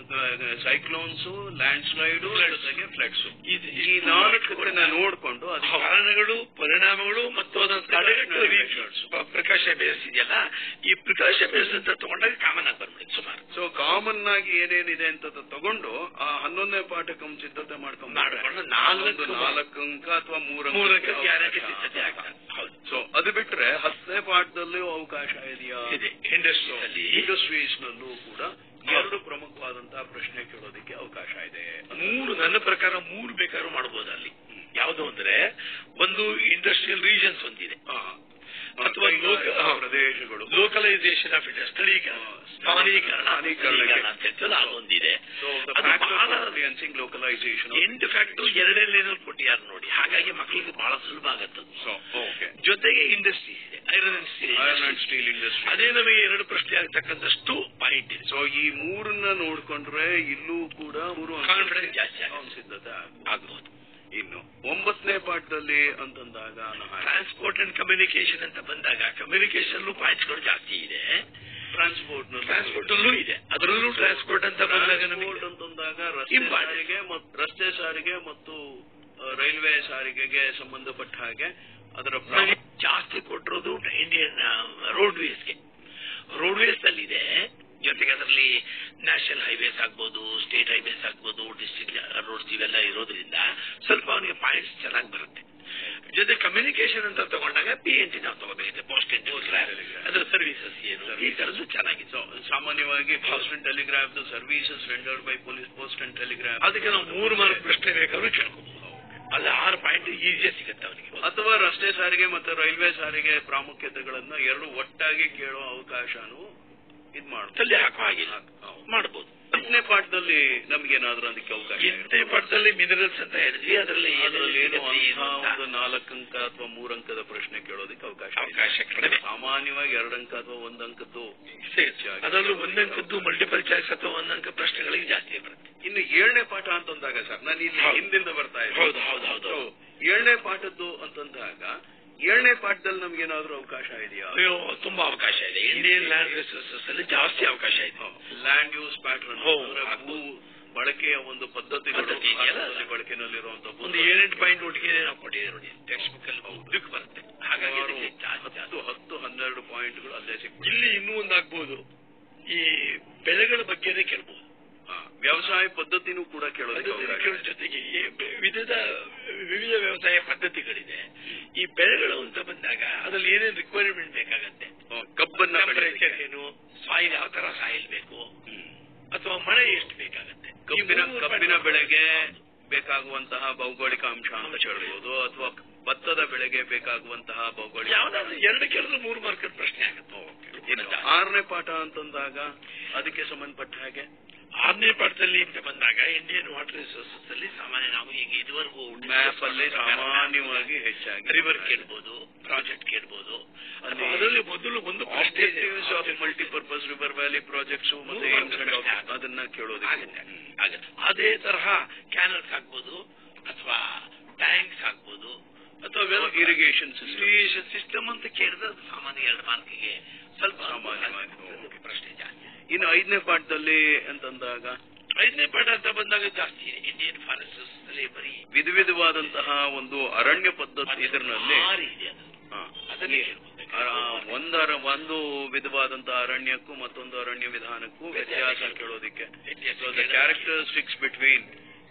[SPEAKER 3] ಸೈಕ್ಲೋನ್ಸ್ ಲ್ಯಾಂಡ್ ಸ್ಲೈಡ್ ಜೊತೆಗೆ ಫ್ಲಡ್ಸ್
[SPEAKER 4] ಇದು
[SPEAKER 3] ಈ ನಾಲ್ಕನ್ನ ನೋಡ್ಕೊಂಡು ಅದು
[SPEAKER 4] ಕಾರಣಗಳು ಪರಿಣಾಮಗಳು ಮತ್ತು ಅದರ ತಡೆಗಟ್ಟುವ ರೀತಿ ಪ- ಪ್ರಕಾಶ ಬೇಸ್ ಇದೆಯಲ್ಲ ಈ ಪ್ರಕಾಶ ಬೇಸ್ ಅಂತ ತಗೊಂಡಾಗ ಕಾಮನ್ ಆಗಿ ಬಂದ್ಬಿಡುತ್ತೆ ಸುಮಾರು
[SPEAKER 3] ಸೊ ಕಾಮನ್ ಆಗಿ ಏನೇನಿದೆ ಅಂತ ತಗೊಂಡು ಆ ಹನ್ನೊಂದನೇ ಪಾಠಕ್ಕೆ ಸಿದ್ಧತೆ ಮಾಡ್ಕೊಂಡು
[SPEAKER 4] ಮಾಡ್ಕೊಂಡು ನಾಲ್ಕು
[SPEAKER 3] ಒಂದು ನಾಲ್ಕು ಅಂಕ ಅಥವಾ ಮೂರು
[SPEAKER 4] ಮೂರಕ್ಕೆ ಗ್ಯಾರಂಟಿ ಸಿದ್ಧತೆ ಆಗ್ತದೆ ಹೌದು
[SPEAKER 3] ಸೊ ಅದು ಬಿಟ್ರೆ ಹತ್ತನೇ ಪಾಠದಲ್ಲಿಯೂ ಅವಕಾಶ ಇದೆಯಾ
[SPEAKER 4] ಇದೆ ಇಂಡಸ್ಟ್ರಿ ಅಲ್ಲಿ
[SPEAKER 3] ಇಂಡಸ್ಟ್ರೀಸ್ ನಲ್ಲೂ ಕೂಡ ಎರಡು ಪ್ರಮುಖವಾದಂತಹ ಪ್ರಶ್ನೆ ಕೇಳೋದಕ್ಕೆ ಅವಕಾಶ ಇದೆ
[SPEAKER 4] ಮೂರು ನನ್ನ ಪ್ರಕಾರ ಮೂರು ಬೇಕಾದ್ರೂ ಮಾಡಬಹುದು ಅಲ್ಲಿ ಯಾವುದು ಅಂದ್ರೆ ಒಂದು ಇಂಡಸ್ಟ್ರಿಯಲ್ ರೀಜನ್ಸ್ ಒಂದಿದೆ
[SPEAKER 3] ಆ,
[SPEAKER 4] ಅಥವಾ ಲೋಕ-
[SPEAKER 3] ಕೈಗಾರಿಕಾ ಪ್ರದೇಶಗಳು
[SPEAKER 4] ಲೋಕಲೈಸೇಷನ್ ಆಫ್ ಇಂಡಸ್ಟ್ರಿ ಸ್ಥಳೀಕರಣ ಸ್ಥಾನೀಕರಣ ಸ್ಥಳೀಕರಣ ಅಂತ ಹೇಳ್ತೀವಲ್ಲ ಅದೊಂದಿದೆ
[SPEAKER 3] ಸೊ
[SPEAKER 4] ಅದು ಬಹಳ
[SPEAKER 3] ಲೋಕಲೈಸೇಷನ್
[SPEAKER 4] ಎಂಟು ಫ್ಯಾಕ್ಟು ಎರಡನೇ ಲೈನಲ್ಲಿ ಕೊಟ್ಟಿದ್ದಾರೆ ನೋಡಿ ಹಾಗಾಗಿ ಮಕ್ಕಳಿಗೆ ಬಹಳ ಸುಲಭ ಆಗತ್ತೆ
[SPEAKER 3] ಸೊ ಓಕೆ
[SPEAKER 4] ಜೊತೆಗೆ ಇಂಡಸ್ಟ್ರೀಸ್ ಇದೆ iron and steel
[SPEAKER 3] iron and steel industry
[SPEAKER 4] ಅದೇ ನಮಗೆ ಎರಡು ಪ್ರಶ್ನೆ ಆಗ್ತಕ್ಕಂಥಷ್ಟು ಪಾಯಿಂಟ್ ಇದೆ
[SPEAKER 3] ಸೊ ಈ ಮೂರನ್ನ ನೋಡ್ಕೊಂಡ್ರೆ ಇಲ್ಲೂ ಕೂಡ ಮೂರು ಅಂಕ
[SPEAKER 4] ಕಾನ್ಫಿಡೆನ್ಸ್ ಜಾಸ್ತಿ ಆಗುತ್ತೆ.
[SPEAKER 3] ಅವ್ನ್ ಸಿದ್ಧತೆ ಆಗುತ್ತೆ.
[SPEAKER 4] ಆಗಬಹುದು
[SPEAKER 3] ಇನ್ನು ಒಂಬತ್ತನೇ ಪಾಠದಲ್ಲಿ ಅಂತಂದಾಗ
[SPEAKER 4] ಟ್ರಾನ್ಸ್ಪೋರ್ಟ್ ಅಂಡ್ ಕಮ್ಯುನಿಕೇಶನ್ ಅಂತ ಬಂದಾಗ ಕಮ್ಯುನಿಕೇಶನ್ ಪಾಯಿಂಟ್ಸ್ ಗಳು ಜಾಸ್ತಿ ಇದೆ
[SPEAKER 3] ಟ್ರಾನ್ಸ್ಪೋರ್ಟ್
[SPEAKER 4] ಟ್ರಾನ್ಸ್ಪೋರ್ಟ್ ಅಲ್ಲೂ ಇದೆ ಅದರಲ್ಲೂ ಟ್ರಾನ್ಸ್ಪೋರ್ಟ್ ಅಂತ ಬಂದಾಗ ನಮಗೆ
[SPEAKER 3] ಟ್ರಾನ್ಸ್ಪೋರ್ಟ್ ಅಂತಂದಾಗ ರಸ್ತೆ
[SPEAKER 4] Important.
[SPEAKER 3] ಸಾರಿಗೆ ಮತ್ತು ರಸ್ತೆ ಸಾರಿಗೆ ಮತ್ತು ಆ, ರೈಲ್ವೆ ಸಾರಿಗೆಗೆ ಸಂಬಂಧಪಟ್ಟ ಹಾಗೆ ಅದರ
[SPEAKER 4] ನಮಗೆ
[SPEAKER 3] ಪ್ರಾಮುಖ್ಯ
[SPEAKER 4] ಜಾಸ್ತಿ ಕೊಟ್ಟಿರೋದು ಇಂಡಿಯನ್ ರೋಡ್ವೇಸ್ಗೆ ರೋಡ್ವೇಸ್ ಅಲ್ಲಿದೆ ಜೊತೆಗೆ ಅದರಲ್ಲಿ ನ್ಯಾಷನಲ್ ಹೈವೇಸ್ ಆಗ್ಬೋದು ಸ್ಟೇಟ್ ಹೈವೇಸ್ ಆಗ್ಬೋದು ಡಿಸ್ಟ್ರಿಕ್ಟ್ ರೋಡ್ಸ್ ಇವೆಲ್ಲ ಇರೋದ್ರಿಂದ ಸ್ವಲ್ಪ ಅವನಿಗೆ ಪಾಯಿಂಟ್ಸ್ ಚೆನ್ನಾಗಿ ಬರುತ್ತೆ ಜೊತೆ ಕಮ್ಯುನಿಕೇಶನ್ ಅಂತ ತಗೊಂಡಾಗ ಪಿ ಎನ್ ಟಿ ನಾವು ತಗೋಬೇಕಿದೆ ಪೋಸ್ಟ್ ಅಂಡ್ ಟೆಲಿಗ್ರಾಫ್ ಅದರ ಸರ್ವಿಸಸ್ ಏನು ಈ ತರದ್ದು ಚೆನ್ನಾಗಿದೆ
[SPEAKER 3] ಸೊ ಸಾಮಾನ್ಯವಾಗಿ post and telegraph services rendered by police post and telegraph
[SPEAKER 4] ಅದಕ್ಕೆ ನಾವು ಮೂರು ಮಾರ್ಕ್ ಪ್ರಶ್ನೆ ಬೇಕಾದ್ರೂ ಕೇಳ್ಕೋಬಹುದು ಅಲ್ಲಿ ಆರು ಪಾಯಿಂಟ್ ಈಸಿಯಾಗಿ ಸಿಗುತ್ತೆ ಅವನಿಗೆ
[SPEAKER 3] ಅಥವಾ ರಸ್ತೆ ಸಾರಿಗೆ ಮತ್ತು ರೈಲ್ವೆ ಸಾರಿಗೆ ಪ್ರಾಮುಖ್ಯತೆಗಳನ್ನ ಎರಡು ಒಟ್ಟಾಗಿ ಕೇಳೋ ಅವಕಾಶನೂ ಇದ್ ಮಾಡ್ಬೋದು
[SPEAKER 4] ತಲ್ಲಿ ಹಾಕೋ ಹಾಗಿಲ್ಲ ಮಾಡಬಹುದು
[SPEAKER 3] ಎಂಟನೇ ಪಾಠದಲ್ಲಿ ನಮ್ಗೇನಾದ್ರೂ ಅದಕ್ಕೆ ಅವಕಾಶ
[SPEAKER 4] ಎಂಟನೇ ಪಾಠದಲ್ಲಿ ಮಿನರಲ್ಸ್ ಅಂತ ಹೇಳಿದ್ವಿ ಅದರಲ್ಲಿ
[SPEAKER 3] ಅದರಲ್ಲಿ ಏನು
[SPEAKER 4] ಏನೇನು ಸಿಗುತ್ತೆ
[SPEAKER 3] ಅಂತಹ
[SPEAKER 4] ಏನು
[SPEAKER 3] ಒಂದು
[SPEAKER 4] ಅಂತ.
[SPEAKER 3] ನಾಲ್ಕು ಅಂಕ ಅಥವಾ ಮೂರು ಅಂಕದ ಪ್ರಶ್ನೆ ಕೇಳೋದಕ್ಕೆ ಅವಕಾಶ ಇದೆ.
[SPEAKER 4] ಅವಕಾಶ ಕಡಿಮೆ
[SPEAKER 3] ಸಾಮಾನ್ಯವಾಗಿ ಎರಡು ಅಂಕ ಅಥವಾ ಒಂದು ಅಂಕದ್ದು
[SPEAKER 4] ಸಿಗುತ್ತೆ. ಅದರಲ್ಲೂ ಒಂದಂಕದ್ದು ಮಲ್ಟಿಪಲ್ ಚಾಯ್ಸ್ ಅಥವಾ ಒಂದಂಕ ಪ್ರಶ್ನೆಗಳಿಗೆ ಜಾಸ್ತಿ ಬರುತ್ತೆ
[SPEAKER 3] ಇನ್ನು ಏಳನೇ ಪಾಠ ಅಂತಂದಾಗ ಸರ್ ನಾನು ಇಲ್ಲಿ
[SPEAKER 4] ಹೌದು.
[SPEAKER 3] ಹಿಂದಿಂದ ಬರ್ತಾ ಇದ್ದೀನಿ
[SPEAKER 4] ಹೌದು ಹೌದು ಹೌದು
[SPEAKER 3] So, ಏಳನೇ ಪಾಠದ್ದು ಅಂತಂದಾಗ ಏಳನೇ ಪಾಠದಲ್ಲಿ ನಮ್ಗೇನಾದ್ರೂ ಅವಕಾಶ ಇದೆಯಾ
[SPEAKER 4] ಅಯ್ಯೋ ತುಂಬಾ ಅವಕಾಶ ಇದೆ ಇಂಡಿಯನ್ ಲ್ಯಾಂಡ್ ರಿಸೋರ್ಸಸ್ ಅಲ್ಲಿ ಜಾಸ್ತಿ ಅವಕಾಶ ಇದೆ
[SPEAKER 3] ಲ್ಯಾಂಡ್ ಯೂಸ್ ಪ್ಯಾಟರ್ನ್
[SPEAKER 4] ಹೌದು,
[SPEAKER 3] ಅಂದ್ರೆ ಭೂ
[SPEAKER 4] ಆಗ್ಬೋದು.
[SPEAKER 3] ಬಳಕೆಯ ಒಂದು ಪದ್ಧತಿಗಳು
[SPEAKER 4] ಪದ್ಧತಿ ಇದೆಯಲ್ಲ?
[SPEAKER 3] ಭಾರತದಲ್ಲಿ ಬಳಕೆನಲ್ಲಿರುವಂತಹ
[SPEAKER 4] ಒಂದು ಏಳೆಂಟು ಪಾಯಿಂಟ್ ಒಟ್ಟಿಗೆ ನಾವು ಕೊಟ್ಟಿದೆ ನೋಡಿ ಟೆಕ್ಸ್ಟ್ ಬುಕ್ ಅಲ್ಲಿ ಉದ್ದಕ್ಕೆ ಬರುತ್ತೆ ಹಾಗಾಗಿ
[SPEAKER 3] ಸುಮಾರು
[SPEAKER 4] ಇದಕ್ಕೆ ಜಾಸ್ತಿ ಜಾಸ್ತಿ.
[SPEAKER 3] ಹತ್ತು ಹತ್ತು ಹನ್ನೆರಡು ಪಾಯಿಂಟ್ಗಳು ಅಲ್ಲೇ ಸಿಗ್ತದೆ
[SPEAKER 4] ಇಲ್ಲಿ ಇನ್ನೂ ಒಂದು ಆಗ್ಬೋದು ಈ ಬೆಳೆಗಳ ಬಗ್ಗೆನೇ ಕೇಳ್ಬೋದು
[SPEAKER 3] ಹಾ, ವ್ಯವಸಾಯ ಪದ್ಧತಿನೂ ಕೂಡ ಕೇಳೋದಕ್ಕೆ ಅವಕಾಶ
[SPEAKER 4] ಪದ್ಧತಿಗಳ
[SPEAKER 3] ಇದೆ.
[SPEAKER 4] ಜೊತೆಗೆ ಈ ವಿವಿಧ ವಿವಿಧ ವ್ಯವಸಾಯ ಪದ್ಧತಿಗಳಿದೆ ಈ ಬೆಳೆಗಳು ಅಂತ ಬಂದಾಗ ಅದ್ರಲ್ಲಿ ಏನೇನು ರಿಕ್ವೈರ್ಮೆಂಟ್ ಬೇಕಾಗತ್ತೆ
[SPEAKER 3] ಹಾ, ಕಬ್ಬನ್ನ
[SPEAKER 4] ಟೆಂಪರೇಚರ್
[SPEAKER 3] ಬೆಳೆಯೋದಕ್ಕೆ.
[SPEAKER 4] ಏನು ಸಾಯಿಲ್ ಯಾವ ತರ ಸಾಯಿಲ್ ಬೇಕು
[SPEAKER 3] ಹ್ಮ್.
[SPEAKER 4] ಅಥವಾ ಮಳೆ ಎಷ್ಟು ಬೇಕಾಗತ್ತೆ ಈ
[SPEAKER 3] ಕಬ್ಬಿನ
[SPEAKER 4] ಮೂರು
[SPEAKER 3] ಕಬ್ಬಿನ
[SPEAKER 4] point
[SPEAKER 3] ಬೆಳೆಗೆ ಬೇಕಾಗುವಂತಹ ಭೌಗೋಳಿಕ ಅಂಶ ಅಂತ ಹೇಳ್ಬೋದು ಅಥವಾ ಭತ್ತದ ಬೆಳೆಗೆ ಬೇಕಾಗುವಂತಹ ಭೌಗೋಳಿಕ
[SPEAKER 4] ಯಾವ್ದಾದ್ರು ಎರಡು ಕೇಳಿದ್ರೆ ಮೂರು ಮಾರ್ಕ್ ಪ್ರಶ್ನೆ ಆಗುತ್ತೆ
[SPEAKER 3] ಇನ್ನು ಆರನೇ ಪಾಠ ಅಂತಂದಾಗ ಅದಕ್ಕೆ ಸಂಬಂಧಪಟ್ಟ ಹಾಗೆ
[SPEAKER 4] ಆರನೇ ಪಾಠದಲ್ಲಿ ಅಂತ ಬಂದಾಗ ಇಂಡಿಯನ್ ವಾಟರ್ ರಿಸೋರ್ಸಸ್ ಅಲ್ಲಿ ಸಾಮಾನ್ಯ ನಾವು ಈಗ ಇದುವರೆಗೂ
[SPEAKER 3] ಮ್ಯಾಪ್ ಅಲ್ಲಿ ಸಾಮಾನ್ಯವಾಗಿ ಹೆಚ್ಚಾಗಿ
[SPEAKER 4] ರಿವರ್ ಕೇಳ್ಬೋದು ಪ್ರಾಜೆಕ್ಟ್ ಕೇಳ್ಬೋದು
[SPEAKER 3] ಅಲ್ಲಿ
[SPEAKER 4] ಅಥವಾ ಅದರಲ್ಲಿ ಮೊದಲು ಒಂದು ಪ್ರಶ್ನೆ ಇದೆ.
[SPEAKER 3] Objectives of multipurpose river valley projects ಮತ್ತೆ
[SPEAKER 4] ಮೂರು
[SPEAKER 3] aims and
[SPEAKER 4] ಪ್ರಶ್ನೆ
[SPEAKER 3] objectives
[SPEAKER 4] ಆಗುತ್ತೆ.
[SPEAKER 3] ಅದನ್ನ ಕೇಳೋದಕ್ಕೆ
[SPEAKER 4] ಆಗುತ್ತೆ ಆಗುತ್ತೆ ಅದೇ ತರಹ ಕ್ಯಾನಲ್ಸ್ ಆಗ್ಬೋದು ಅಥವಾ ಟ್ಯಾಂಕ್ಸ್ ಆಗ್ಬೋದು ಅಥವಾ
[SPEAKER 3] Irrigation system.
[SPEAKER 4] ಇರಿಗೇಷನ್ ಸಿಸ್ಟಮ್ ಅಂತ ಕೇಳಿದ್ರೆ ಅದು ಸಾಮಾನ್ಯ ಎರಡು ಮಾರ್ಕಿಗೆ ಸ್ವಲ್ಪ
[SPEAKER 3] ಸಾಮಾನ್ಯವಾಗಿ,
[SPEAKER 4] ಅನುಕೂಲ
[SPEAKER 3] ಓಕೆ.
[SPEAKER 4] ಪ್ರಶ್ನೆ ಜಾಸ್ತಿ
[SPEAKER 3] ಇನ್ನು ಐದನೇ ಪಾಠದಲ್ಲಿ ಅಂತಂದಾಗ
[SPEAKER 4] ಐದನೇ ಪಾಠ ಅಂತ ಬಂದಾಗ ಜಾಸ್ತಿ ಇದೆ ಇಂಡಿಯನ್ ಫಾರೆಸ್ಟ್ಸ್ ಅಲ್ಲಿ ಬರೀ
[SPEAKER 3] ವಿಧ ವಿಧವಾದಂತಹ ಒಂದು ಅರಣ್ಯ ಪದ್ಧತಿ ಇದರಲ್ಲಿ
[SPEAKER 4] ಭಾರಿ ಇದೆ ಅದು
[SPEAKER 3] ಹಾ,
[SPEAKER 4] ಅದನ್ನೇ
[SPEAKER 3] ಈ
[SPEAKER 4] ಕೇಳ್ಬೋದು.
[SPEAKER 3] ಆ, ಒಂದರ ಒಂದು ವಿಧವಾದಂತಹ ಅರಣ್ಯಕ್ಕೂ ಮತ್ತೊಂದು ಅರಣ್ಯ ವಿಧಾನಕ್ಕೂ ವ್ಯತ್ಯಾಸ ಕೇಳೋದಿಕ್ಕೆ
[SPEAKER 4] ವ್ಯತ್ಯಾಸ
[SPEAKER 3] ಸೊ ದ
[SPEAKER 4] ಕೇಳೋದಕ್ಕೆ.
[SPEAKER 3] Characteristics between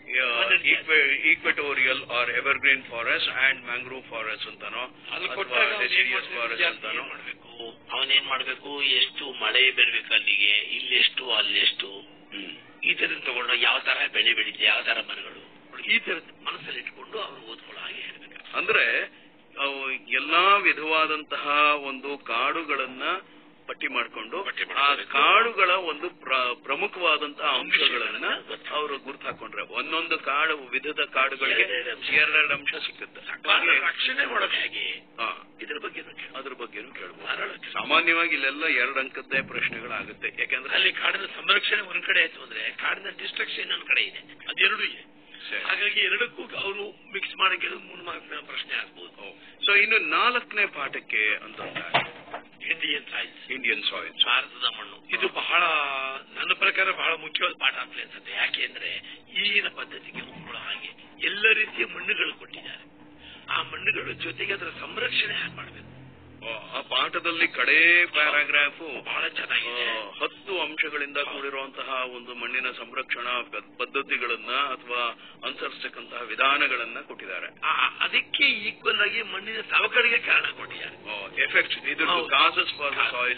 [SPEAKER 3] equatorial or evergreen forest and mangrove forest ಅಂತಾನೋ
[SPEAKER 4] ಅಲ್ಲಿ
[SPEAKER 3] ಅಥವಾ
[SPEAKER 4] ಕೊಟ್ಟಾಗ ಅವ್ನ್ ಏನ್
[SPEAKER 3] deciduous
[SPEAKER 4] ಮಾಡ್ಬೇಕು?
[SPEAKER 3] forest
[SPEAKER 4] ಜಾಸ್ತಿ
[SPEAKER 3] ಅಂತಾನೋ
[SPEAKER 4] ಏನ್ ಮಾಡ್ಬೇಕು ಅವನೇನ್ ಮಾಡ್ಬೇಕು ಎಷ್ಟು ಮಳೆ ಬರ್ಬೇಕು ಅಲ್ಲಿಗೆ ಇಲ್ಲೆಷ್ಟು ಅಲ್ಲೆಷ್ಟು
[SPEAKER 3] ಹ್ಮ್.
[SPEAKER 4] ಈ ತರ ತಗೊಂಡು ಯಾವ ತರ ಬೆಳೆ ಬೆಳೀತೆ ಯಾವ ತರ ಮರಗಳು ಈ ತರ ಮನಸ್ಸಲ್ಲಿ ಇಟ್ಕೊಂಡು ಅವ್ರು ಓದ್ಕೊಳ್ಳೋ ಹಾಗೆ ಹೇಳ್ಬೇಕು
[SPEAKER 3] ಅಂದ್ರೆ ಅವು ಎಲ್ಲಾ ವಿಧವಾದಂತಹ ಒಂದು ಕಾಡುಗಳನ್ನ ಪಟ್ಟಿ ಮಾಡಿಕೊಂಡು
[SPEAKER 4] ಪಟ್ಟಿ
[SPEAKER 3] ಆ
[SPEAKER 4] ಮಾಡ್ಕೊಬೇಕು.
[SPEAKER 3] ಕಾಡುಗಳ ಒಂದು ಪ್ರ- ಪ್ರಮುಖವಾದಂತಹ ಅಂಶಗಳನ್ನ
[SPEAKER 4] ಗೊತ್ತು.
[SPEAKER 3] ಅವರು ಗುರ್ತು ಹಾಕೊಂಡ್ರೆ ಒಂದೊಂದು ಕಾಡು ವಿಧದ ಕಾಡುಗಳಿಗೆ
[SPEAKER 4] ಎರಡೆರಡು ಅಂಶ.
[SPEAKER 3] ಎರಡೆರಡು ಅಂಶ ಸಿಕ್ಕುತ್ತೆ
[SPEAKER 4] ಕಾಡು ರಕ್ಷಣೆ ಮಾಡೋದು ಹೇಗೆ
[SPEAKER 3] ಹಾ,
[SPEAKER 4] ಇದ್ರ ಬಗ್ಗೆ
[SPEAKER 3] ಅದ್ರ ಬಗ್ಗೆನೂ ಕೇಳ್ಬೋದು
[SPEAKER 4] ಧಾರಾಳಕ್ಕೆ.
[SPEAKER 3] ಸಾಮಾನ್ಯವಾಗಿ ಇಲ್ಲೆಲ್ಲ ಎರಡು ಅಂಕದ್ದೇ ಪ್ರಶ್ನೆಗಳಾಗುತ್ತೆ ಯಾಕಂದ್ರೆ
[SPEAKER 4] ಅಲ್ಲಿ ಕಾಡಿನ ಸಂರಕ್ಷಣೆ ಒಂದ್ ಕಡೆ ಆಯ್ತು ಅಂದ್ರೆ ಕಾಡಿನ ಡಿಸ್ಟ್ರಕ್ಷನ್ ಒಂದ್ ಕಡೆ ಇದೆ ಅದೆರಡು ಇದೆ
[SPEAKER 3] ಸರಿ.
[SPEAKER 4] ಹಾಗಾಗಿ ಎರಡಕ್ಕೂ ಅವರು ಮಿಕ್ಸ್ ಮಾಡಕ್ಕೆ ಮೂರು ಮಾರ್ಕ್ನ ಪ್ರಶ್ನೆ ಆಗ್ಬೋದು
[SPEAKER 3] ಸೊ ಇನ್ನು ನಾಲ್ಕನೇ ಪಾಠಕ್ಕೆ ಅಂತಂದಾಗ
[SPEAKER 4] ಇಂಡಿಯನ್ ಸೈನ್ಸ್
[SPEAKER 3] ಇಂಡಿಯನ್ ಸಾಯಿಲ್
[SPEAKER 4] ಭಾರತದ ಮಣ್ಣು ಇದು ಬಹಳ ನನ್ನ ಪ್ರಕಾರ ಬಹಳ ಮುಖ್ಯವಾದ ಪಾಠ ಅಂತ ಅನ್ಸುತ್ತೆ ಯಾಕೆ ಅಂದ್ರೆ ಈಗಿನ ಪದ್ಧತಿಗೆ ಒಪ್ಕೊಳ್ಳೋ ಹಾಗೆ ಎಲ್ಲ ರೀತಿಯ ಮಣ್ಣುಗಳು ಕೊಟ್ಟಿದ್ದಾರೆ ಆ ಮಣ್ಣುಗಳ ಜೊತೆಗೆ ಅದರ ಸಂರಕ್ಷಣೆ ಹೇಗೆ ಮಾಡಬೇಕು
[SPEAKER 3] ಆ ಪಾಠದಲ್ಲಿ ಕಡೇ ಪ್ಯಾರಾಗ್ರಾಫು
[SPEAKER 4] ಬಹಳ ಚೆನ್ನಾಗಿದೆ
[SPEAKER 3] ಹತ್ತು ಅಂಶಗಳಿಂದ ಕೂಡಿರುವಂತಹ ಒಂದು ಮಣ್ಣಿನ ಸಂರಕ್ಷಣಾ ಪ- ಪದ್ಧತಿಗಳನ್ನ ಅಥವಾ ಅನುಸರಿಸತಕ್ಕಂತಹ ವಿಧಾನಗಳನ್ನ ಕೊಟ್ಟಿದ್ದಾರೆ
[SPEAKER 4] ಆ- ಅದಕ್ಕೆ ಈಕ್ವಲ್ ಆಗಿ ಮಣ್ಣಿನ ಸವಕಳಿಗೆ ಕಾರಣ ಕೊಟ್ಟಿದ್ದಾರೆ
[SPEAKER 3] ಎಫೆಕ್ಟ್ಸ್ ಇದು
[SPEAKER 4] ಹೌದು.
[SPEAKER 3] Causes for the soil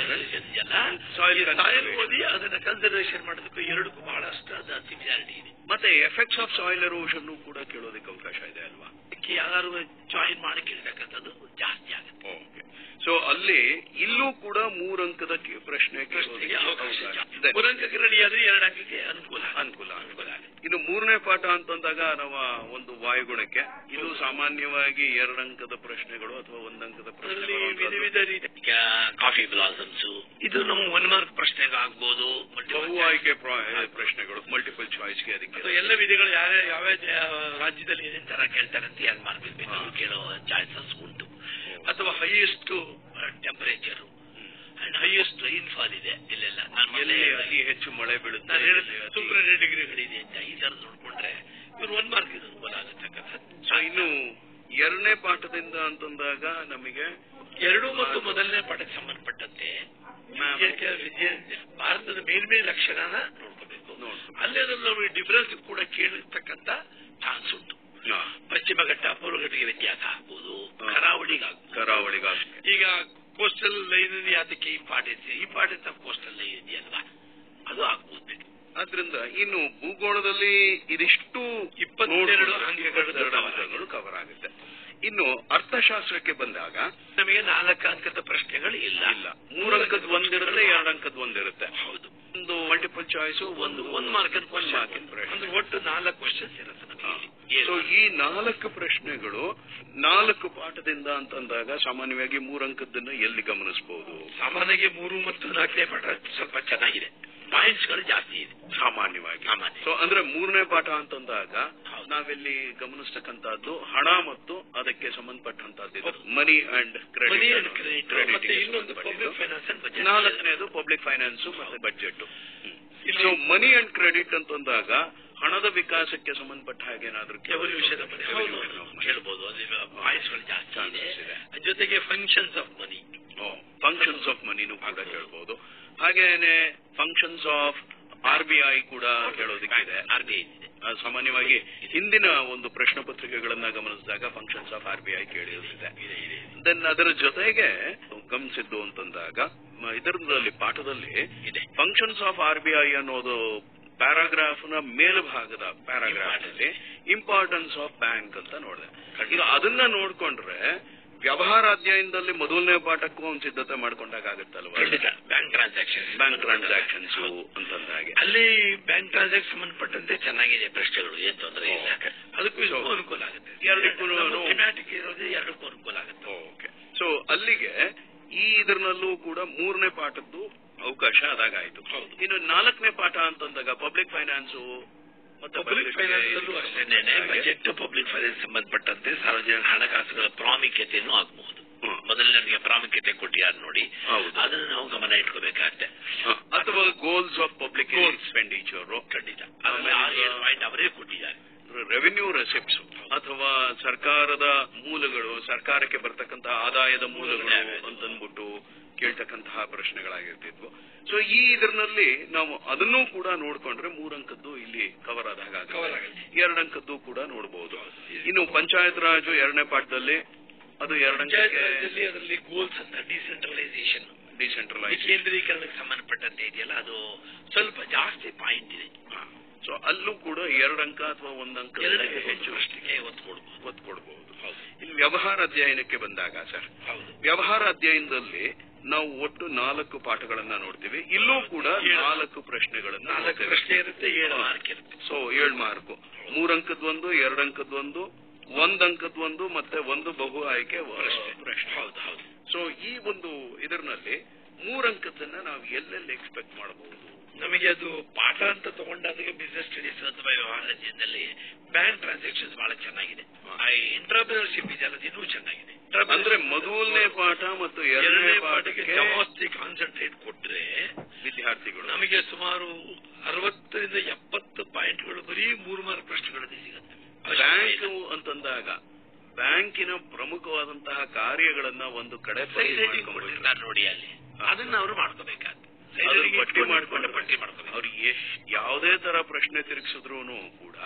[SPEAKER 3] Soil
[SPEAKER 4] soil
[SPEAKER 3] conservation.
[SPEAKER 4] ಓದಿ ಅದನ್ನ ಕನ್ಸರ್ವೇಷನ್ ಮಾಡೋದಕ್ಕೂ ಎರಡಕ್ಕೂ ಬಹಳಷ್ಟು ಅದ ಸಿಮಿಲಾರಿಟಿ ಇದೆ
[SPEAKER 3] ಮತ್ತೆ ಎಫೆಕ್ಟ್ಸ್ ಆಫ್ ಸಾಯಿಲ್ ಎರೋಷನ್ ಕೂಡ ಕೇಳೋದಕ್ಕೆ ಅವಕಾಶ ಇದೆ ಅಲ್ವಾ
[SPEAKER 4] ಅದಕ್ಕೆ ಯಾರು ಜಾಯಿನ್ ಮಾಡಿ ಕೇಳ್ತಕ್ಕಂಥದ್ದು ಜಾಸ್ತಿ ಆಗುತ್ತೆ
[SPEAKER 3] ಸೊ ಅಲ್ಲಿ ಇಲ್ಲೂ ಕೂಡ ಮೂರಂಕದ ಕೆ- ಪ್ರಶ್ನೆ
[SPEAKER 4] ಪ್ರಶ್ನೆಗೆ
[SPEAKER 3] ಕೇಳೋದಕ್ಕೆ
[SPEAKER 4] ಅವಕಾಶ
[SPEAKER 3] ಅವಕಾಶ
[SPEAKER 4] ಜಾಸ್ತಿ.
[SPEAKER 3] ಇದೆ.
[SPEAKER 4] ಮೂರು ಅಂಕಕ್ಕೆ ರೆಡಿ ಆದ್ರೆ ಎರಡು ಅಂಕಕ್ಕೆ ಅನುಕೂಲ
[SPEAKER 3] ಅನುಕೂಲ
[SPEAKER 4] ಅನುಕೂಲ ಆಗುತ್ತೆ
[SPEAKER 3] ಇನ್ನು ಮೂರನೇ ಪಾಠ ಅಂತಂದಾಗ ನಾವು ಒಂದು ವಾಯುಗುಣಕ್ಕೆ ಇದು ಸಾಮಾನ್ಯವಾಗಿ ಎರಡಂಕದ ಪ್ರಶ್ನೆಗಳು ಅಥವಾ ಒಂದಂಕದ
[SPEAKER 4] ಅದರಲ್ಲಿ
[SPEAKER 3] ಪ್ರಶ್ನೆಗಳು
[SPEAKER 4] ವಿಧ
[SPEAKER 3] ಅಂತ
[SPEAKER 4] ವಿಧ ರೀತಿ ಈಗ ಕಾಫಿ ಬ್ಲಾಸಮ್ಸ್ ಇದು ನಮ್ಮ ಒನ್ ಮಾರ್ಕ್ ಪ್ರಶ್ನೆಗೆ ಆಗ್ಬೋದು multiple
[SPEAKER 3] ಬಹು
[SPEAKER 4] choice.
[SPEAKER 3] ಆಯ್ಕೆ ಪ್ರ- ಪ್ರಶ್ನೆಗಳು ಮಲ್ಟಿಪಲ್ ಚಾಯ್ಸ್ಗೆ ಅದಕ್ಕೆ
[SPEAKER 4] ಅಥವಾ ಎಲ್ಲ ವಿಧಿಗಳು ಯಾವ ಯಾವ ರಾಜ್ಯದಲ್ಲಿ ಏನೇನ್ ತರ ಕೇಳ್ತಾರೆ ಅಂತ ಯಾರು ಮಾಡ್ಬೇಕು ಬೇಕಾದ್ರೂ ಕೇಳೋ ಚಾನ್ಸಸ್ ಉಂಟು ಅಥವಾ highest temperature and highest rainfall ಇದೆ ಇಲ್ಲೆಲ್ಲ ನಾನು ಮೊದಲೇ
[SPEAKER 3] ಎಲ್ಲಿ ಅತಿ ಹೆಚ್ಚು ಮಳೆ ಬೀಳುತ್ತೆ
[SPEAKER 4] ನಾನು
[SPEAKER 3] ಎಲ್ಲಿ
[SPEAKER 4] ಹೇಳಿದ
[SPEAKER 3] ಅತಿ-
[SPEAKER 4] ಸುಮಾರು ಡಿಗ್ರಿಗಳಿದೆ ಅಂತ ಈ ತರ ನೋಡ್ಕೊಂಡ್ರೆ ಇವ್ರು ಒನ್ ಮಾರ್ಕ್ ಇದು ಅನುಕೂಲ ಆಗುತ್ತೆ
[SPEAKER 3] ಸೊ ಇನ್ನು ಎರಡನೇ ಪಾಠದಿಂದ ಅಂತಂದಾಗ ನಮಗೆ
[SPEAKER 4] ಎರಡು ಮತ್ತು ಮೊದಲನೇ ಪಾಠಕ್ಕೆ ಸಂಬಂಧಪಟ್ಟಂತೆ ವಿದ್ಯೆಗೆ ವಿದ್ಯೆ- ಭಾರತದ ಮೇಲ್ಮೇ ಲಕ್ಷಣನ ನೋಡ್ಕೋಬೇಕು
[SPEAKER 3] ನೋಡ್ಬೇಕು.
[SPEAKER 4] ಅಲ್ಲೇ ನಾವು ಡಿಫರೆನ್ಸ್ ಕೂಡ ಕೇಳಿರ್ತಕ್ಕಂತ ಚಾನ್ಸ್ ಉಂಟು
[SPEAKER 3] ಹಾ,
[SPEAKER 4] ಪಶ್ಚಿಮ ಘಟ್ಟ ಪೂರ್ವ ಘಟ್ಟಿಗೆ ವ್ಯತ್ಯಾಸ ಆಗ್ಬೋದು
[SPEAKER 3] ಹಾ.
[SPEAKER 4] ಕರಾವಳಿಗೆ ಆಗ್ಬೋದು
[SPEAKER 3] ಕರಾವಳಿಗಾಗಿ
[SPEAKER 4] ಈಗ ಕೋಸ್ಟಲ್ ಲೈನ್ ಯಾತಕ್ಕೆ importance importance of coastal line ಇದೆಯಲ್ವಾ ಅದು ಆಗ್ಬೋದು
[SPEAKER 3] ಆದ್ರಿಂದ ಇನ್ನು ಭೂಗೋಳದಲ್ಲಿ ಇದಿಷ್ಟು
[SPEAKER 4] ಇಪ್ಪತ್ತೆರಡು
[SPEAKER 3] ನೋಡ್ಕೊಂಡ್ರೆ
[SPEAKER 4] ಅಂಕಗಳು
[SPEAKER 3] ಇಪ್ಪತ್ತೆರಡು
[SPEAKER 4] cover
[SPEAKER 3] ಅಂಕಗಳು ಕವರ್ ಆಗುತ್ತೆ ಇನ್ನು ಅರ್ಥಶಾಸ್ತ್ರಕ್ಕೆ ಬಂದಾಗ
[SPEAKER 4] ನಮಗೆ ನಾಲ್ಕು ಅಂಕದ ಪ್ರಶ್ನೆಗಳು ಇಲ್ಲ
[SPEAKER 3] ಇಲ್ಲ ಮೂರು ಅಂಕದ ಒಂದಿರುತ್ತೆ ಎರಡು ಅಂಕದ ಒಂದಿರುತ್ತೆ
[SPEAKER 4] ಹೌದು
[SPEAKER 3] ಒಂದು ಮಲ್ಟಿಪಲ್ ಚಾಯ್ಸ್
[SPEAKER 4] ಒಂದು ಒಂದ್ ಮಾರ್ಕ್
[SPEAKER 3] ಒಂದ್ ಮಾರ್ಕಿನ ಪ್ರಶ್ನೆ
[SPEAKER 4] ಅಂದ್ರೆ ಒಟ್ಟು ನಾಲ್ಕು ಕ್ವಶನ್ಸ್ ಇರುತ್ತೆ ನಮಗೆ ಇಲ್ಲಿ.
[SPEAKER 3] ಸೊ
[SPEAKER 4] ಏನು?
[SPEAKER 3] ಈ ನಾಲ್ಕು ಪ್ರಶ್ನೆಗಳು ನಾಲ್ಕು ಪಾಠದಿಂದ ಅಂತಂದಾಗ ಸಾಮಾನ್ಯವಾಗಿ ಮೂರಂಕದ್ದನ್ನ ಎಲ್ಲಿ ಗಮನಿಸಬಹುದು
[SPEAKER 4] ಸಾಮಾನ್ಯವಾಗಿ ಮೂರು ಮತ್ತು ನಾಲ್ಕನೇ ಪಾಠ ಸ್ವಲ್ಪ ಚೆನ್ನಾಗಿದೆ ಪಾಯಿಂಟ್ಸ್ ಗಳು ಜಾಸ್ತಿ ಇದೆ
[SPEAKER 3] ಸಾಮಾನ್ಯವಾಗಿ
[SPEAKER 4] ಸಾಮಾನ್ಯ.
[SPEAKER 3] ಸೊ ಅಂದ್ರೆ ಮೂರನೇ ಪಾಠ ಅಂತಂದಾಗ
[SPEAKER 4] ಹೌದು.
[SPEAKER 3] ನಾವೆಲ್ಲಿ ಗಮನಿಸ್ತಕ್ಕಂತಹದ್ದು ಹಣ ಮತ್ತು ಅದಕ್ಕೆ ಸಂಬಂಧಪಟ್ಟಂತದ್ದು money and
[SPEAKER 4] money and
[SPEAKER 3] credit
[SPEAKER 4] credit ಮತ್ತೆ ಇನ್ನೊಂದು ಪಬ್ಲಿಕ್ ಫೈನಾನ್ಸ್ ಅಂಡ್ ಬಜೆಟ್
[SPEAKER 3] ನಾಲ್ಕನೇದು ಪಬ್ಲಿಕ್ ಫೈನಾನ್ಸ್ ಮತ್ತೆ ಬಜೆಟ್
[SPEAKER 4] ಇಲ್ಲಿ-
[SPEAKER 3] ಸೊ ಮನಿ ಅಂಡ್ ಕ್ರೆಡಿಟ್ ಅಂತಂದಾಗ ಹಣದ ವಿಕಾಸಕ್ಕೆ ಸಂಬಂಧಪಟ್ಟ ಹಾಗೆ ಏನಾದ್ರೂ
[SPEAKER 4] ಎವಲ್ಯೂಷನ್ ಕೇಳಬಹುದು ಅಲ್ಲಿ ಪಾಯಿಂಟ್ಸ್ ಗಳು ಜಾಸ್ತಿ ಇದೆ
[SPEAKER 3] Chances ಇದೆ.
[SPEAKER 4] ಅದ್ರ ಜೊತೆಗೆ functions of money
[SPEAKER 3] functions of ಮನಿನೂ ಕೂಡ ಕೇಳ್ಬಹುದು ಹಾಗೇನೆ functions of R B I ಕೂಡ ಕೇಳೋದಕ್ಕಿದೆ
[SPEAKER 4] ಆರ್ ಬಿ ಐ ಇದೆ
[SPEAKER 3] ಆ, ಸಾಮಾನ್ಯವಾಗಿ ಹಿಂದಿನ ಒಂದು ಪ್ರಶ್ನೆ ಪತ್ರಿಕೆಗಳನ್ನ ಗಮನಿಸಿದಾಗ functions of R B I ಕೇಳಿರುತ್ತೆ
[SPEAKER 4] ಇದೆ ಇದೆ
[SPEAKER 3] ದೆನ್ ಅದರ ಜೊತೆಗೆ ಗಮನಿಸಿದ್ದು ಅಂತಂದಾಗ ಮ- ಇದರಲ್ಲಿ ಪಾಠದಲ್ಲಿ
[SPEAKER 4] ಇದೆ
[SPEAKER 3] functions of R B I ಅನ್ನೋದು ಪ್ಯಾರಾಗ್ರಾಫ್ ನ ಮೇಲ್ಭಾಗದ ಪ್ಯಾರಾಗ್ರಾಫ್ ಅಲ್ಲಿ ಇಂಪಾರ್ಟೆನ್ಸ್ ಆಫ್ ಬ್ಯಾಂಕ್ ಅಂತ ನೋಡಿದೆ ಈಗ ಅದನ್ನ ನೋಡ್ಕೊಂಡ್ರೆ ವ್ಯವಹಾರ ಅಧ್ಯಯನದಲ್ಲಿ ಮೊದಲನೇ ಪಾಠಕ್ಕೂ ಒಂದು ಸಿದ್ಧತೆ ಮಾಡ್ಕೊಂಡಾಗ ಆಗುತ್ತಲ್ವಾ
[SPEAKER 4] ಖಂಡಿತ ಬ್ಯಾಂಕ್ ಟ್ರಾನ್ಸಾಕ್ಷನ್
[SPEAKER 3] ಬ್ಯಾಂಕ್ ಟ್ರಾನ್ಸಾಕ್ಷನ್ಸ್ ಅಂತಂದಾಗೆ
[SPEAKER 4] ಅಲ್ಲಿ ಬ್ಯಾಂಕ್ ಟ್ರಾನ್ಸಾಕ್ಷನ್ ಸಂಬಂಧಪಟ್ಟಂತೆ ಚೆನ್ನಾಗಿದೆ ಪ್ರಶ್ನೆಗಳು ಏನ್ ತೊಂದರೆ ಇಲ್ಲ
[SPEAKER 3] Okay.
[SPEAKER 4] ಅದಕ್ಕೂ ಇದಕ್ಕೂ ಅನುಕೂಲ ಆಗುತ್ತೆ
[SPEAKER 3] ಎರಡಕ್ಕೂ
[SPEAKER 4] ಥಿಮ್ಯಾಟಿಕ್ ಇರೋದು ಎರಡಕ್ಕೂ ಅನುಕೂಲ ಆಗುತ್ತೆ
[SPEAKER 3] ಓಕೆ ಸೊ ಅಲ್ಲಿಗೆ ಈ ಇದರಲ್ಲೂ ಕೂಡ ಮೂರನೇ ಪಾಠದ್ದು ಅವಕಾಶ ಅದಾಗಾಯ್ತು
[SPEAKER 4] ಹೌದು.
[SPEAKER 3] ಇನ್ನು ನಾಲ್ಕನೇ ಪಾಠ ಅಂತಂದಾಗ ಪಬ್ಲಿಕ್ ಫೈನಾನ್ಸ್ ಮತ್ತೆ
[SPEAKER 4] ಪಬ್ಲಿಕ್
[SPEAKER 3] budget
[SPEAKER 4] ಫೈನಾನ್ಸ್
[SPEAKER 3] ಗೆ
[SPEAKER 4] ಅಲ್ಲೂ ಅಷ್ಟೇನೆ ಬಜೆಟ್ ಪಬ್ಲಿಕ್ ಫೈನಾನ್ಸ್ ಸಂಬಂಧಪಟ್ಟಂತೆ ಸಾರ್ವಜನಿಕ ಹಣಕಾಸುಗಳ ಪ್ರಾಮುಖ್ಯತೆಯನ್ನು ಆಗಬಹುದು
[SPEAKER 3] ಹ್ಮ್.
[SPEAKER 4] ಮೊದಲನೇ ಪ್ರಾಮುಖ್ಯತೆ ಕೊಟ್ಟಿದ್ದಾರೆ ನೋಡಿ
[SPEAKER 3] ಹೌದು.
[SPEAKER 4] ಅದನ್ನು ನಾವು ಗಮನ ಇಟ್ಕೋಬೇಕಾಗತ್ತೆ
[SPEAKER 3] ಹ, ಅಥವಾ ಗೋಲ್ಸ್ ಆಫ್ ಪಬ್ಲಿಕ್ ಎಕ್ಸ್ಪೆಂಡಿಚರ್
[SPEAKER 4] ಖಂಡಿತ ಅದರಲ್ಲಿ ಆರು ಏಳು ಪಾಯಿಂಟ್ ಅವರೇ ಕೊಟ್ಟಿದ್ದಾರೆ
[SPEAKER 3] ರೆವಿನ್ಯೂ ರೆಸಿಪ್ಟ್ಸ್ ಅಥವಾ ಸರ್ಕಾರದ ಮೂಲಗಳು ಸರ್ಕಾರಕ್ಕೆ ಬರ್ತಕ್ಕಂತ ಆದಾಯದ ಮೂಲಗಳು ಅಂತಂದ್ಬಿಟ್ಟು ಕೇಳ್ತಕ್ಕಂತಹ ಪ್ರಶ್ನೆಗಳಾಗಿರ್ತಿದ್ವು ಸೊ ಈ ಇದರಲ್ಲಿ ನಾವು ಅದನ್ನೂ ಕೂಡ ನೋಡ್ಕೊಂಡ್ರೆ ಮೂರಂಕದ್ದು ಇಲ್ಲಿ ಕವರ್ ಆದಾಗ
[SPEAKER 4] Cover ಆಗುತ್ತೆ.
[SPEAKER 3] ಎರಡಂಕದ್ದು ಕೂಡ ನೋಡಬಹುದು ಇನ್ನು ಪಂಚಾಯತ್ ರಾಜು ಎರಡನೇ ಪಾಠದಲ್ಲಿ ಅದು ಎರಡಂಕಕ್ಕೆ
[SPEAKER 4] ಪಂಚಾಯತ್ ರಾಜ್ಯದಲ್ಲಿ ಅದರಲ್ಲಿ ಗೋಲ್ಸ್ ಅಂತ ಡಿಸೆಂಟ್ರಲೈಸೇಷನ್
[SPEAKER 3] ಡಿಸೆಂಟ್ರಲೈಸ್
[SPEAKER 4] ವಿಕೇಂದ್ರೀಕರಣಕ್ಕೆ ಸಂಬಂಧಪಟ್ಟಂತೆ ಇದೆಯಲ್ಲ ಅದು ಸ್ವಲ್ಪ ಜಾಸ್ತಿ ಪಾಯಿಂಟ್ ಇದೆ
[SPEAKER 3] ಸೊ ಅಲ್ಲೂ ಕೂಡ ಎರಡಂಕ ಅಥವಾ ಒಂದಂಕ
[SPEAKER 4] ಎರಡಕ್ಕೆ ಹೆಚ್ಚು ಪ್ರಶ್ನೆಗೆ ಒತ್ತು ಕೊಡ್ಬೋದು
[SPEAKER 3] ಒತ್ತು ಕೊಡಬಹುದು ಇನ್ನು ವ್ಯವಹಾರ ಅಧ್ಯಯನಕ್ಕೆ ಬಂದಾಗ ಸರ್
[SPEAKER 4] ಹೌದು
[SPEAKER 3] ವ್ಯವಹಾರ ಅಧ್ಯಯನದಲ್ಲಿ ನಾವು ಒಟ್ಟು ನಾಲ್ಕು ಪಾಠಗಳನ್ನ ನೋಡ್ತೀವಿ ಇಲ್ಲೂ ಕೂಡ
[SPEAKER 4] ಏಳು.
[SPEAKER 3] ನಾಲ್ಕು ಪ್ರಶ್ನೆಗಳನ್ನ
[SPEAKER 4] ನಾಲ್ಕು
[SPEAKER 3] ನೋಡ್ತೇವೆ.
[SPEAKER 4] ಪ್ರಶ್ನೆ ಇರುತ್ತೆ ಏಳು ಮಾರ್ಕ್ ಇರುತ್ತೆ
[SPEAKER 3] ಸೊ ಏಳು ಮಾರ್ಕು ಮೂರಂಕದ್ವೊಂದು ಎರಡಂಕದ್ವೊಂದು ಒಂದ್ ಅಂಕದ್ವೊಂದು ಮತ್ತೆ ಒಂದು ಬಹು ಆಯ್ಕೆ ವ-
[SPEAKER 4] ಪ್ರಶ್ನೆ
[SPEAKER 3] ಪ್ರಶ್ನೆ
[SPEAKER 4] ಹೌದು ಹೌದು
[SPEAKER 3] ಸೊ ಈ ಒಂದು ಇದರಲ್ಲಿ ಮೂರಂಕದನ್ನ ನಾವು ಎಲ್ಲೆಲ್ಲಿ ಎಕ್ಸ್ಪೆಕ್ಟ್ ಮಾಡಬಹುದು
[SPEAKER 4] ನಮಗೆ ಅದು ಪಾಠ ಅಂತ ತಗೊಂಡಾಗ ಬಿಸ್ನೆಸ್ ಸ್ಟಡೀಸ್ ಅಥವಾ ವ್ಯವಹಾರ ಅಧ್ಯಯನದಲ್ಲಿ ಬ್ಯಾಂಕ್ ಟ್ರಾನ್ಸಾಕ್ಷನ್ಸ್ ಬಹಳ ಚೆನ್ನಾಗಿದೆ ಆ ಎಂಟರ್ಪ್ರಿನರ್ಶಿಪ್ ಇದೆಯಲ್ಲ ಅದು ಇನ್ನೂ ಚೆನ್ನಾಗಿದೆ
[SPEAKER 3] ಅಂದ್ರೆ ಮೊದಲನೇ ಪಾಠ ಮತ್ತು ಎರಡನೇ
[SPEAKER 4] ಎರಡನೇ ಪಾಠಕ್ಕೆ
[SPEAKER 3] ಪಾಠಕ್ಕೆ
[SPEAKER 4] ಜಾಸ್ತಿ ಕಾನ್ಸಂಟ್ರೇಟ್ ಕೊಟ್ರೆ
[SPEAKER 3] ವಿದ್ಯಾರ್ಥಿಗಳು
[SPEAKER 4] ನಮಗೆ ಸುಮಾರು ಅರವತ್ತರಿಂದ ಎಪ್ಪತ್ತು ಪಾಯಿಂಟ್ಗಳು ಬರೀ ಮೂರು ಮಾರ್ಕ್ ಪ್ರಶ್ನೆಗಳಲ್ಲಿ ಸಿಗುತ್ತೆ
[SPEAKER 3] ಬ್ಯಾಂಕ್ ಅಂತಂದಾಗ ಬ್ಯಾಂಕಿನ ಪ್ರಮುಖವಾದಂತಹ ಕಾರ್ಯಗಳನ್ನ ಒಂದು ಕಡೆ
[SPEAKER 4] ಸೈಡ್
[SPEAKER 3] ಪಟ್ಟಿ
[SPEAKER 4] ಹೆಡಿಂಗ್
[SPEAKER 3] ಮಾಡ್ಕೊಂಡ್ಬಿಟ್ರೆ
[SPEAKER 4] ಕೊಟ್ಟಿರ್ತಾರೆ ನೋಡಿ ಅಲ್ಲಿ ಅದನ್ನ ಅವರು ಮಾಡ್ಕೋಬೇಕಾದ
[SPEAKER 3] ಅದನ್ನ ಪಟ್ಟಿ ಮಾಡ್ಕೊಂಡು
[SPEAKER 4] ಪಟ್ಟಿ ಮಾಡ್ಕೋಬೇಕು
[SPEAKER 3] ಅವ್ರಿಗೆ ಎಷ್ಟ್ ಯಾವುದೇ ತರ ಪ್ರಶ್ನೆ ತಿರುಗಿಸಿದ್ರು ಕೂಡ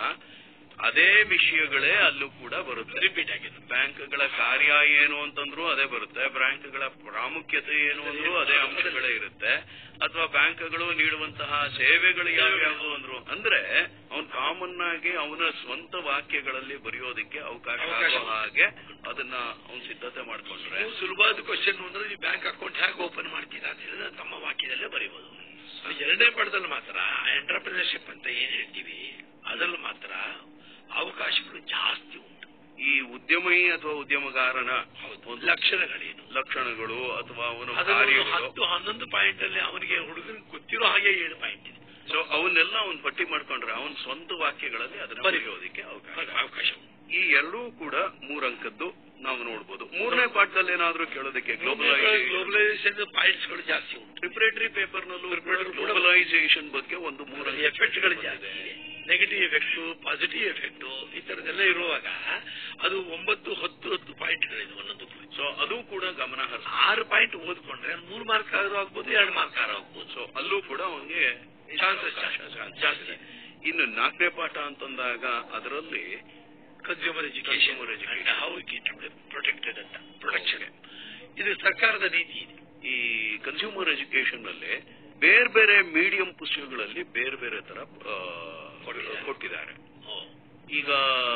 [SPEAKER 3] ಅದೇ ವಿಷಯಗಳೇ ಅಲ್ಲೂ ಕೂಡ ಬರುತ್ತೆ
[SPEAKER 4] ರಿಪೀಟ್ ಆಗಿದೆ
[SPEAKER 3] ಬ್ಯಾಂಕ್ಗಳ ಕಾರ್ಯ ಏನು ಅಂತಂದ್ರು ಅದೇ ಬರುತ್ತೆ ಬ್ಯಾಂಕ್ಗಳ ಪ್ರಾಮುಖ್ಯತೆ ಏನು ಅಂದ್ರು ಅದೇ ಅಂಶಗಳೇ ಇರುತ್ತೆ ಅಥವಾ ಬ್ಯಾಂಕ್ಗಳು ನೀಡುವಂತಹ ಸೇವೆಗಳು ಯಾವ್ಯಾವುದು ಅಂದ್ರು ಅಂದ್ರೆ ಅವನ್ ಕಾಮನ್ ಆಗಿ ಅವನ ಸ್ವಂತ ವಾಕ್ಯಗಳಲ್ಲಿ ಬರೆಯೋದಕ್ಕೆ ಅವಕಾಶ
[SPEAKER 4] ಅವಕಾಶ
[SPEAKER 3] ಆಗೋ ಹಾಗೆ ಅದನ್ನ ಅವನ್ ಸಿದ್ಧತೆ ಮಾಡ್ಕೊಂಡ್ರೆ
[SPEAKER 4] ನೀವು ಸುಲಭವಾದ ಕ್ವಶನ್ ಅಂದ್ರೆ ನೀವು ಬ್ಯಾಂಕ್ ಅಕೌಂಟ್ ಹೇಗೆ ಓಪನ್ ಮಾಡ್ತೀರಾ ಅಂತ ಹೇಳಿದ್ರೆ ತಮ್ಮ ವಾಕ್ಯದಲ್ಲೇ ಬರೀಬಹುದು ಎರಡನೇ ಪಾಠದಲ್ಲಿ ಮಾತ್ರ ಎಂಟರ್ಪ್ರಿನರ್ಶಿಪ್ ಅಂತ ಏನ್ ಹೇಳ್ತೀವಿ ಅದ್ರಲ್ಲಿ ಮಾತ್ರ ಅವಕಾಶಗಳು ಜಾಸ್ತಿ ಉಂಟು
[SPEAKER 3] ಈ ಉದ್ಯಮಿ ಅಥವಾ ಉದ್ಯಮಗಾರನ ಒಂದು
[SPEAKER 4] ಲಕ್ಷಣಗಳೇನು
[SPEAKER 3] ಲಕ್ಷಣಗಳು ಅಥವಾ ಅವನ
[SPEAKER 4] ಅದನ್ನು
[SPEAKER 3] ಕಾರ್ಯಗಳು
[SPEAKER 4] ಹತ್ತು ಹನ್ನೊಂದು ಪಾಯಿಂಟ್ ಅಲ್ಲಿ ಅವನಿಗೆ ಹುಡುಗನ್ ಗೊತ್ತಿರೋ ಹಾಗೆ ಏಳು ಪಾಯಿಂಟ್ ಇದೆ
[SPEAKER 3] ಸೊ ಅವನ್ನೆಲ್ಲ ಅವನ್ ಪಟ್ಟಿ ಮಾಡ್ಕೊಂಡ್ರೆ ಅವನ್ ಸ್ವಂತ ವಾಕ್ಯಗಳಲ್ಲಿ ಅದನ್ನ
[SPEAKER 4] ಬರಿ.
[SPEAKER 3] ಬರೆಯೋದಿಕ್ಕೆ ಅವಕಾಶ
[SPEAKER 4] ಆಗ ಅವಕಾಶ ಉಂಟು
[SPEAKER 3] ಈ ಎರಡೂ ಕೂಡ ಮೂರಂಕದ್ದು ನಾವು ನೋಡ್ಬೋದು ಮೂರನೇ ಪಾಠದಲ್ಲಿ ಏನಾದ್ರೂ ಕೇಳೋದಕ್ಕೆ ಗ್ಲೋಬಲೈಸೇಷನ್
[SPEAKER 4] ಗ್ಲೋಬಲೈಸೇಷನ್ ಪಾಯಿಂಟ್ಸ್ ಗಳು ಜಾಸ್ತಿ ಉಂಟು
[SPEAKER 3] ಪ್ರಿಪರೇಟರಿ ಪೇಪರ್ ನಲ್ಲೂ
[SPEAKER 4] Preparatory ಕೂಡ
[SPEAKER 3] ಗ್ಲೋಬಲೈಸೇಷನ್ ಬಗ್ಗೆ ಒಂದು ಮೂರ
[SPEAKER 4] ಎಫೆಕ್ಟ್ ಗಳು ಜಾಸ್ತಿ ಇದೆ ನೆಗೆಟಿವ್ ಎಫೆಕ್ಟ್ ಪಾಸಿಟಿವ್ ಎಫೆಕ್ಟ್ ಈ ತರದೆಲ್ಲ ಇರುವಾಗ ಅದು ಒಂಬತ್ತು ಹತ್ತು ಹತ್ತು ಪಾಯಿಂಟ್ ಗಳಿದೆ ಒಂದೊಂದು
[SPEAKER 3] ಸೊ ಅದು ಕೂಡ ಗಮನ ಹರಿಸ
[SPEAKER 4] ಆರು ಪಾಯಿಂಟ್ ಓದ್ಕೊಂಡ್ರೆ ಮೂರು ಮಾರ್ಕ್ ಆದ್ರೂ ಆಗ್ಬೋದು ಎರಡು ಮಾರ್ಕ್ ಆದ್ರೂ ಆಗ್ಬೋದು
[SPEAKER 3] ಸೊ ಅಲ್ಲೂ ಕೂಡ ಅವನಿಗೆ
[SPEAKER 4] ಚಾನ್ಸಸ್ ಜಾಸ್ತಿ
[SPEAKER 3] ಇನ್ನು ನಾಲ್ಕನೇ ಪಾಠ ಅಂತಂದಾಗ ಅದರಲ್ಲಿ
[SPEAKER 4] consumer education
[SPEAKER 3] Consumer education.
[SPEAKER 4] How protected ಅಂತ ಪ್ರೊಟೆಕ್ಷನ್ ಇದು ಸರ್ಕಾರದ ನೀತಿ ಇದೆ
[SPEAKER 3] ಈ ಕನ್ಸ್ಯೂಮರ್ ಎಜುಕೇಶನ್ ನಲ್ಲಿ ಬೇರೆ ಬೇರೆ ಮೀಡಿಯಂ ಪುಸ್ತಕಗಳಲ್ಲಿ ಬೇರೆ ಬೇರೆ ತರ ಆ,
[SPEAKER 4] ಕೊಟ್ಟಿದ್ದಾರೆ.
[SPEAKER 3] ಕೊಟ್ಟಿದ್ದಾರೆ
[SPEAKER 4] ಓ,
[SPEAKER 3] ಈಗ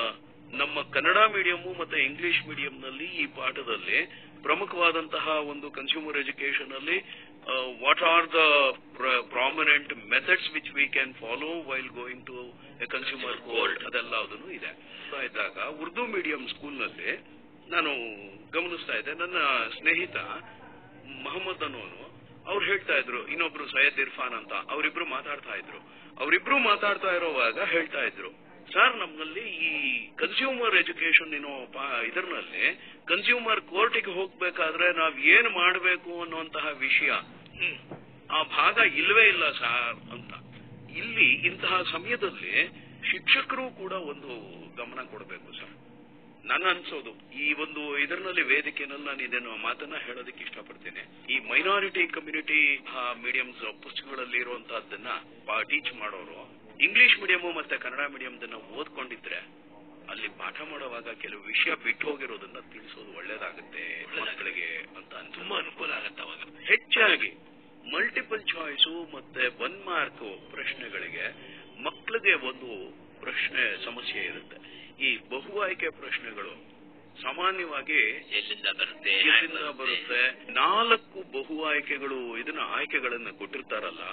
[SPEAKER 3] ನಮ್ಮ ಕನ್ನಡ ಮೀಡಿಯಂ ಮತ್ತೆ ಇಂಗ್ಲಿಷ್ ಮೀಡಿಯಂ ನಲ್ಲಿ ಈ ಪಾಠದಲ್ಲಿ ಪ್ರಮುಖವಾದಂತಹ ಒಂದು ಕನ್ಸ್ಯೂಮರ್ ಎಜುಕೇಶನ್ ಅಲ್ಲಿ what are the prominent methods which we can follow while going to a consumer court ಅದೆಲ್ಲ ಅದನ್ನು ಇದೆ ಆಗ್ತಾ ಇದ್ದಾಗ ಉರ್ದು ಮೀಡಿಯಂ ಸ್ಕೂಲ್ ನಲ್ಲಿ ನಾನು ಗಮನಿಸ್ತಾ ಇದ್ದೆ ನನ್ನ ಸ್ನೇಹಿತ ಮಹಮ್ಮದ್ ಅನ್ನೋನು ಅವ್ರು ಹೇಳ್ತಾ ಇದ್ರು ಇನ್ನೊಬ್ರು ಸೈಯದ್ ಇರ್ಫಾನ್ ಅಂತ ಅವರಿಬ್ರು ಮಾತಾಡ್ತಾ ಇದ್ರು ಅವರಿಬ್ರು ಮಾತಾಡ್ತಾ ಇರೋವಾಗ ಹೇಳ್ತಾ ಇದ್ರು ಸರ್ ನಮ್ಮಲ್ಲಿ ಈ ಕನ್ಸ್ಯೂಮರ್ ಎಜುಕೇಶನ್ ಏನೋ ಇದರಲ್ಲಿ ಕನ್ಸ್ಯೂಮರ್ ಕೋರ್ಟಿಗೆ ಹೋಗ್ಬೇಕಾದ್ರೆ ನಾವ್ ಏನ್ ಮಾಡಬೇಕು ಅನ್ನುವಂತಹ ವಿಷಯ
[SPEAKER 4] ಹ್ಮ್
[SPEAKER 3] ಆ ಭಾಗ ಇಲ್ವೇ ಇಲ್ಲ ಸರ್ ಅಂತ ಇಲ್ಲಿ ಇಂತಹ ಸಮಯದಲ್ಲಿ ಶಿಕ್ಷಕರು ಕೂಡ ಒಂದು ಗಮನ ಕೊಡಬೇಕು ಸರ್ ನನ್ನ ಅನ್ಸೋದು ಈ ಒಂದು ಇದರಲ್ಲಿ ವೇದಿಕೆನಲ್ಲಿ ನಾನು ಇದನ್ನು ಮಾತನ್ನ ಹೇಳೋದಕ್ಕೆ ಇಷ್ಟಪಡ್ತೇನೆ ಈ ಮೈನಾರಿಟಿ ಕಮ್ಯುನಿಟಿ ಮೀಡಿಯಮ್ಸ್ ಪುಸ್ತಕಗಳಲ್ಲಿ ಇರುವಂತಹದ್ದನ್ನ ಟೀಚ್ ಮಾಡೋರು ಇಂಗ್ಲಿಷ್ ಮೀಡಿಯಂ ಮತ್ತೆ ಕನ್ನಡ ಮೀಡಿಯಂದನ್ನ ಓದ್ಕೊಂಡಿದ್ರೆ ಅಲ್ಲಿ ಪಾಠ ಮಾಡುವಾಗ ಕೆಲವು ವಿಷಯ ಬಿಟ್ಟು ಹೋಗಿರೋದನ್ನ ತಿಳಿಸೋದು ಒಳ್ಳೇದಾಗುತ್ತೆ ಮಕ್ಕಳಿಗೆ ಅಂತ ಅನ್ಸುತ್ತೆ
[SPEAKER 4] ತುಂಬಾ ಅನುಕೂಲ ಆಗತ್ತೆ ಅವಾಗ
[SPEAKER 3] ಹೆಚ್ಚಾಗಿ ಮಲ್ಟಿಪಲ್ ಚಾಯ್ಸು ಮತ್ತೆ ಒನ್ ಮಾರ್ಕ್ ಪ್ರಶ್ನೆಗಳಿಗೆ ಮಕ್ಕಳಿಗೆ ಒಂದು ಪ್ರಶ್ನೆ ಸಮಸ್ಯೆ ಇರುತ್ತೆ ಈ ಬಹು ಆಯ್ಕೆ ಪ್ರಶ್ನೆಗಳು ಸಾಮಾನ್ಯವಾಗಿ
[SPEAKER 4] ಎಲ್ಲಿಂದ ಬರುತ್ತೆ
[SPEAKER 3] ಎಲ್ಲಿಂದ ಬರುತ್ತೆ ನಾಲ್ಕು ಬಹು ಆಯ್ಕೆಗಳು ಇದನ್ನ ಆಯ್ಕೆಗಳನ್ನ ಕೊಟ್ಟಿರ್ತಾರಲ್ಲ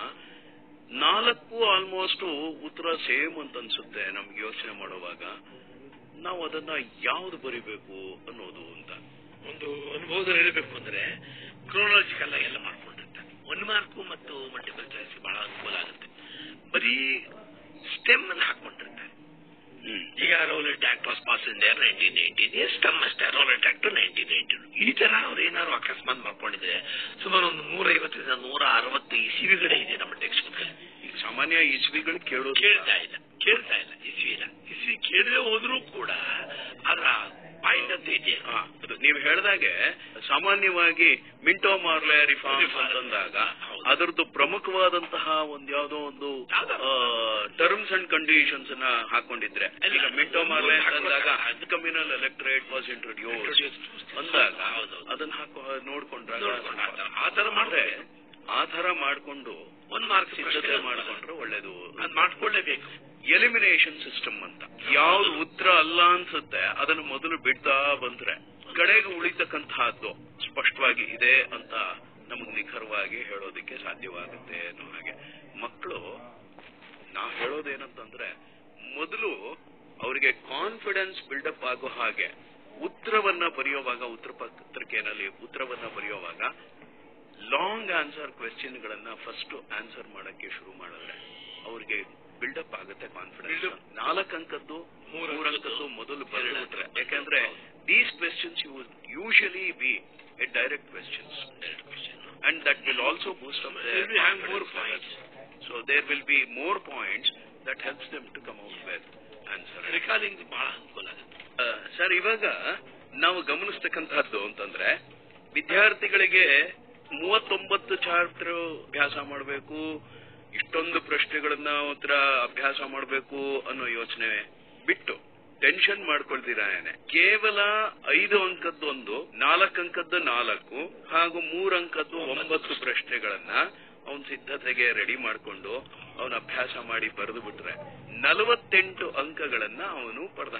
[SPEAKER 3] ನಾಲ್ಕು ಆಲ್ಮೋಸ್ಟ್ ಉತ್ತರ ಸೇಮ್ ಅಂತ ಅನ್ಸುತ್ತೆ ನಮ್ಗೆ ಯೋಚನೆ ಮಾಡುವಾಗ ನಾವು ಅದನ್ನ ಯಾವ್ದು ಬರಿಬೇಕು ಅನ್ನೋದು ಅಂತ
[SPEAKER 4] ಒಂದು ಅನುಭವದಲ್ಲಿ ಹೇಳಬೇಕು ಅಂದ್ರೆ ಕ್ರೋನಾಲಜಿಕಲ್ ಆಗಿ ಎಲ್ಲ ಮಾಡ್ಕೊಂಡಿರ್ತಾರೆ ಒನ್ ಮಾರ್ಕು ಮತ್ತು ಮಲ್ಟಿಪಲ್ ಚಾಯ್ಸ್ ಬಹಳ ಅನುಕೂಲ ಆಗುತ್ತೆ ಬರೀ ಸ್ಟೆಮ್ ಅನ್ನು ಹಾಕೊಂಡಿರ್ತಾರೆ ಈಗ Rowlatt act was pass in there nineteen nineteen stem ಅಷ್ಟೇ ರೋಲೆಟ್ ಆಕ್ಟ್ ನೈನ್ಟೀನ್ ನೈನ್ಟೀನ್ ಈ ತರ ಅವ್ರು ಏನಾದ್ರು ಅಕಸ್ಮಾತ್ ಮಾಡ್ಕೊಂಡಿದ್ರೆ ಸುಮಾರು ಒಂದು ನೂರ ಐವತ್ತರಿಂದ ನೂರ ಅರವತ್ತು ಇಸಿವಿಗಳೇ ಇದೆ ನಮ್ಮ ಟೆಕ್ಸ್ಟ್ ಬುಕ್ ಅಲ್ಲಿ
[SPEAKER 3] ಈಗ ಸಾಮಾನ್ಯ ಇಸ್ವಿಗಳು ಕೇಳೋದು
[SPEAKER 4] ಕೇಳ್ತಾ ಇಲ್ಲ ಕೇಳ್ತಾ ಇಲ್ಲ ಇಸ್ವಿ ಇಲ್ಲ ಇಸ್ವಿ ಕೇಳದೆ ಹೋದ್ರೂ ಕೂಡ ಅದರ ಪಾಯಿಂಟ್ ಅಂತ ಇದೆಯಾ
[SPEAKER 3] ಹಾ, ಅದು ನೀವು ಹೇಳ್ದಾಗೆ ಸಾಮಾನ್ಯವಾಗಿ ಮಿಂಟೋ ಮಾರ್ಲೆ ರಿಫಾರ್ಮ್
[SPEAKER 4] Reform.
[SPEAKER 3] ಅಂತಂದಾಗ
[SPEAKER 4] ಹೌದು.
[SPEAKER 3] ಅದರದ್ದು ಪ್ರಮುಖವಾದಂತಹ ಒಂದ್ ಯಾವ್ದೋ ಒಂದು
[SPEAKER 4] ಯಾವ್ದೋ.
[SPEAKER 3] ಟರ್ಮ್ಸ್ ಅಂಡ್ ಕಂಡೀಷನ್ಸ್ ನ ಹಾಕೊಂಡಿದ್ರೆ
[SPEAKER 4] ಇಲ್ಲ,
[SPEAKER 3] ಈಗ ಮಿಂಟೋ ಮಾರ್ಲೆ
[SPEAKER 4] ಮೂರು
[SPEAKER 3] ಅಂತಂದಾಗ
[SPEAKER 4] ಹಾಕ್ಬೇಕು.
[SPEAKER 3] Communal electorate was introduce
[SPEAKER 4] Introduced.
[SPEAKER 3] ಅಂದಾಗ
[SPEAKER 4] ಹೌದು.
[SPEAKER 3] ಅದನ್ನ ಹಾಕೋ ನೋಡ್ಕೊಂಡ್ರಾಗ
[SPEAKER 4] ನೋಡ್ಕೊಂಡು ಆ ತರ- ಆ ತರ
[SPEAKER 3] ಅಂದ್ರೆ
[SPEAKER 4] ಮಾಡ್ರೆ
[SPEAKER 3] ಆ ತರ ಮಾಡ್ಕೊಂಡು
[SPEAKER 4] ಒಂದ್ ಮಾರ್ಕ್
[SPEAKER 3] ಸಿದ್ಧತೆ ಮಾಡ್ಕೊಂಡ್ರೆ ಒಳ್ಳೇದು
[SPEAKER 4] ಅದ್ ಮಾಡ್ಕೊಳ್ಳೇಬೇಕು
[SPEAKER 3] ಎಲಿಮಿನೇಷನ್ ಸಿಸ್ಟಮ್ ಅಂತ ಯಾವ್ದು ಉತ್ತರ ಅಲ್ಲ ಅನ್ಸುತ್ತೆ ಅದನ್ನು ಮೊದಲು ಬಿಡ್ತಾ ಬಂದ್ರೆ ಕಡೆಗೆ ಉಳಿತಕ್ಕಂತಹದ್ದು ಸ್ಪಷ್ಟವಾಗಿ ಇದೆ ಅಂತ ನಮಗೆ ನಿಖರವಾಗಿ ಹೇಳೋದಕ್ಕೆ ಸಾಧ್ಯವಾಗುತ್ತೆ ಅನ್ನೋ ಹಾಗೆ ಮಕ್ಕಳು ನಾವು ಹೇಳೋದೇನಂತಂದ್ರೆ ಮೊದಲು ಅವರಿಗೆ ಕಾನ್ಫಿಡೆನ್ಸ್ ಬಿಲ್ಡಪ್ ಆಗೋ ಹಾಗೆ ಉತ್ತರವನ್ನ ಬರೆಯುವಾಗ ಉತ್ತರ ಪತ್ರಿಕೆಯಲ್ಲಿ ಉತ್ತರವನ್ನ ಬರೆಯುವಾಗ ಲಾಂಗ್ ಆನ್ಸರ್ ಕ್ವೆಶ್ಚನ್ ಗಳನ್ನ ಫಸ್ಟ್ ಆನ್ಸರ್ ಮಾಡಕ್ಕೆ ಶುರು ಮಾಡಿದ್ರೆ ಅವ್ರಿಗೆ ಬಿಲ್ಡಪ್ ಆಗುತ್ತೆ ಕಾನ್ಫಿಡೆನ್ಸ್ ನಾಲ್ಕು ಅಂಕದ್ದು ಮೂರು ಅಂಕದ್ದು ಮೊದಲು ಬರೆದ್ಬಿಟ್ರೆ ಯಾಕಂದ್ರೆ these questions you usually be a direct questions and that will also boost up
[SPEAKER 4] Will we have more points?
[SPEAKER 3] So there will be more points that helps them to come out with answer
[SPEAKER 4] recalling ಬಹಳ ಅನುಕೂಲ ಆಗುತ್ತೆ
[SPEAKER 3] sir ಇವಾಗ ನಾವು ಗಮನಿಸ್ತಕ್ಕಂತಹದ್ದು ಅಂತಂದ್ರೆ ವಿದ್ಯಾರ್ಥಿಗಳಿಗೆ ಮೂವತ್ತೊಂಬತ್ತು chapter ಅಭ್ಯಾಸ ಮಾಡಬೇಕು ಇಷ್ಟೊಂದು ಪ್ರಶ್ನೆಗಳನ್ನ ಉತ್ತರ ಅಭ್ಯಾಸ ಮಾಡಬೇಕು ಅನ್ನೋ ಯೋಚನೆ ಬಿಟ್ಟು ಟೆನ್ಷನ್ ಮಾಡ್ಕೊಳ್ತೀರಾನೆ ಕೇವಲ ಐದು ಅಂಕದ್ದೊಂದು ನಾಲ್ಕು ಅಂಕದ್ದು ನಾಲ್ಕು ಹಾಗೂ ಮೂರು ಅಂಕದ್ದು ಒಂಬತ್ತು ಪ್ರಶ್ನೆಗಳನ್ನ ಅವನ್ ಸಿದ್ಧತೆಗೆ ರೆಡಿ ಮಾಡ್ಕೊಂಡು ಅವನ ಅಭ್ಯಾಸ ಮಾಡಿ ಬರೆದು ಬಿಟ್ರೆ ನಲವತ್ತೆಂಟು ಅಂಕಗಳನ್ನ ಅವನು ಪಡೆದ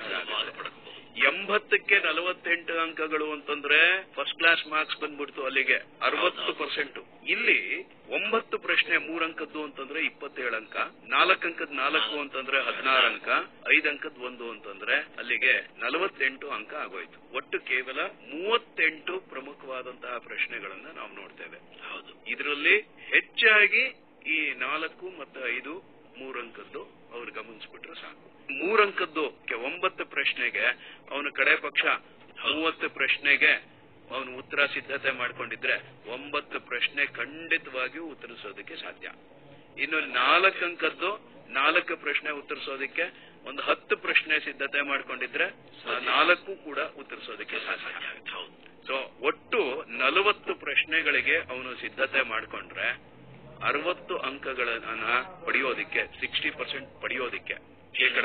[SPEAKER 3] ಎಂಬತ್ತಕ್ಕೆ ನಲವತ್ತೆಂಟು ಅಂಕಗಳು ಅಂತಂದ್ರೆ ಫಸ್ಟ್ ಕ್ಲಾಸ್ ಮಾರ್ಕ್ಸ್ ಬಂದ್ಬಿಡ್ತು ಅಲ್ಲಿಗೆ ಅರವತ್ತು ಪರ್ಸೆಂಟ್ ಇಲ್ಲಿ ಒಂಬತ್ತು ಪ್ರಶ್ನೆ ಮೂರ್ ಅಂಕದ್ದು ಅಂತಂದ್ರೆ ಇಪ್ಪತ್ತೇಳು ಅಂಕ ನಾಲ್ಕು ಅಂಕದ್ ನಾಲ್ಕು ಅಂತಂದ್ರೆ ಹದಿನಾರು ಅಂಕ ಐದು ಅಂಕದ್ ಒಂದು ಅಂತಂದ್ರೆ ಅಲ್ಲಿಗೆ ನಲವತ್ತೆಂಟು ಅಂಕ ಆಗೋಯ್ತು ಒಟ್ಟು ಕೇವಲ ಮೂವತ್ತೆಂಟು ಪ್ರಮುಖವಾದಂತಹ ಪ್ರಶ್ನೆಗಳನ್ನ ನಾವು ನೋಡ್ತೇವೆ
[SPEAKER 4] ಹೌದು
[SPEAKER 3] ಇದರಲ್ಲಿ ಹೆಚ್ಚಾಗಿ ಈ ನಾಲ್ಕು ಮತ್ತು ಐದು ಮೂರಂಕದ್ದು ಅವ್ರು ಗಮನಿಸ್ಬಿಟ್ರೆ ಸಾಕು ಮೂರಂಕದ್ದು ಕೆ- ಒಂಬತ್ತು ಪ್ರಶ್ನೆಗೆ ಅವನ ಕಡೆ ಪಕ್ಷ ಮೂವತ್ತು ಪ್ರಶ್ನೆಗೆ ಅವನು ಉತ್ತರ ಸಿದ್ಧತೆ ಮಾಡ್ಕೊಂಡಿದ್ರೆ ಒಂಬತ್ತು ಪ್ರಶ್ನೆ ಖಂಡಿತವಾಗಿಯೂ ಉತ್ತರಿಸೋದಕ್ಕೆ ಸಾಧ್ಯ ಇನ್ನು ನಾಲ್ಕು ಅಂಕದ್ದು ನಾಲ್ಕು ಪ್ರಶ್ನೆ ಉತ್ತರಿಸೋದಕ್ಕೆ ಒಂದು ಹತ್ತು ಪ್ರಶ್ನೆ ಸಿದ್ಧತೆ ಮಾಡ್ಕೊಂಡಿದ್ರೆ ಆ ನಾಲ್ಕು ಕೂಡ ಉತ್ತರಿಸೋದಕ್ಕೆ ಸಾಧ್ಯ
[SPEAKER 4] ಹೌದು
[SPEAKER 3] ಸೊ ಒಟ್ಟು ನಲವತ್ತು ಪ್ರಶ್ನೆಗಳಿಗೆ ಅವನು ಸಿದ್ಧತೆ ಮಾಡ್ಕೊಂಡ್ರೆ ಅರವತ್ತು ಅಂಕಗಳನ್ನ ಪಡೆಯೋದಿಕ್ಕೆ ಸಿಕ್ಸ್ಟಿ ಪರ್ಸೆಂಟ್ ಪಡೆಯೋದಿಕ್ಕೆ ಶೇಕಡ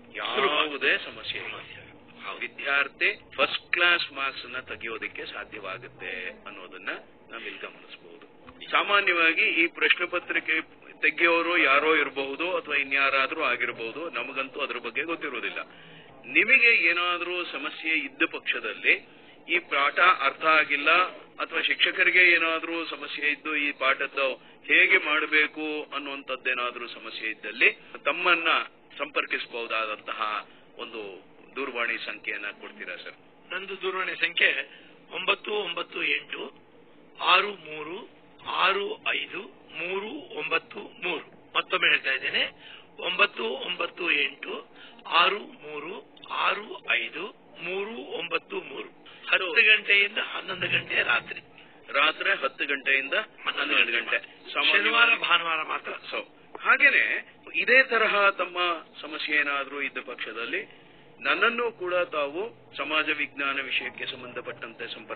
[SPEAKER 3] ಯಾವುದೇ ಸಮಸ್ಯೆ ಇಲ್ಲ ವಿದ್ಯಾರ್ಥಿ ಫಸ್ಟ್ ಕ್ಲಾಸ್ ಮಾರ್ಕ್ಸ್ ಅನ್ನ ತೆಗೆಯೋದಿಕ್ಕೆ ಸಾಧ್ಯವಾಗುತ್ತೆ ಅನ್ನೋದನ್ನ ನಾವಿಲ್ಲಿ ಗಮನಿಸಬಹುದು ಸಾಮಾನ್ಯವಾಗಿ ಈ ಪ್ರಶ್ನೆ ಪತ್ರಿಕೆ ತೆಗೆಯೋರು ಯಾರೋ ಇರಬಹುದು ಅಥವಾ ಇನ್ಯಾರಾದ್ರೂ ಆಗಿರಬಹುದು ನಮಗಂತೂ ಅದ್ರ ಬಗ್ಗೆ ಗೊತ್ತಿರೋದಿಲ್ಲ ನಿಮಗೆ ಏನಾದ್ರೂ ಸಮಸ್ಯೆ ಇದ್ದ ಪಕ್ಷದಲ್ಲಿ ಈ ಪಾಠ ಅರ್ಥ ಆಗಿಲ್ಲ ಅಥವಾ ಶಿಕ್ಷಕರಿಗೆ ಏನಾದ್ರೂ ಸಮಸ್ಯೆ ಇದ್ದು ಈ ಪಾಠದ ಹೇಗೆ ಮಾಡಬೇಕು ಅನ್ನುವಂಥದ್ದೇನಾದ್ರೂ ಸಮಸ್ಯೆ ಇದ್ದಲ್ಲಿ ತಮ್ಮನ್ನ ಸಂಪರ್ಕಿಸಬಹುದಾದಂತಹ ಒಂದು ದೂರವಾಣಿ ಸಂಖ್ಯೆಯನ್ನ ಕೊಡ್ತೀರಾ ಸರ್
[SPEAKER 4] ನಂದು ದೂರವಾಣಿ ಸಂಖ್ಯೆ ಒಂಬತ್ತು ಒಂಬತ್ತು ಎಂಟು ಆರು ಮೂರು ಆರು ಐದು ಮೂರು ಒಂಬತ್ತು ಮೂರು ಮತ್ತೊಮ್ಮೆ ಹೇಳ್ತಾ ಇದ್ದೇನೆ ಒಂಬತ್ತು ಒಂಬತ್ತು ಎಂಟು ಆರು ಮೂರು ಆರು ಐದು ಮೂರು ಒಂಬತ್ತು ಮೂರು ಹತ್ತು ಗಂಟೆಯಿಂದ ಹನ್ನೊಂದು ಗಂಟೆ ರಾತ್ರಿ
[SPEAKER 3] ರಾತ್ರಿ ಹತ್ತು ಗಂಟೆಯಿಂದ ಹನ್ನೆರಡು ಗಂಟೆ
[SPEAKER 4] ಶನಿವಾರ
[SPEAKER 3] ಸಾಮಾನ್ಯವಾಗಿ
[SPEAKER 4] ಭಾನುವಾರ ಮಾತ್ರ
[SPEAKER 3] ಸೊ ಹಾಗೇನೆ ಇದೇ ತರಹ ತಮ್ಮ ಸಮಸ್ಯೆ ಏನಾದ್ರೂ ಇದ್ದ ಪಕ್ಷದಲ್ಲಿ ನನ್ನನ್ನು ಕೂಡ ತಾವು ಸಮಾಜ ವಿಜ್ಞಾನ ವಿಷಯಕ್ಕೆ ಸಂಬಂಧಪಟ್ಟಂತೆ ಸಂಪರ್ಕ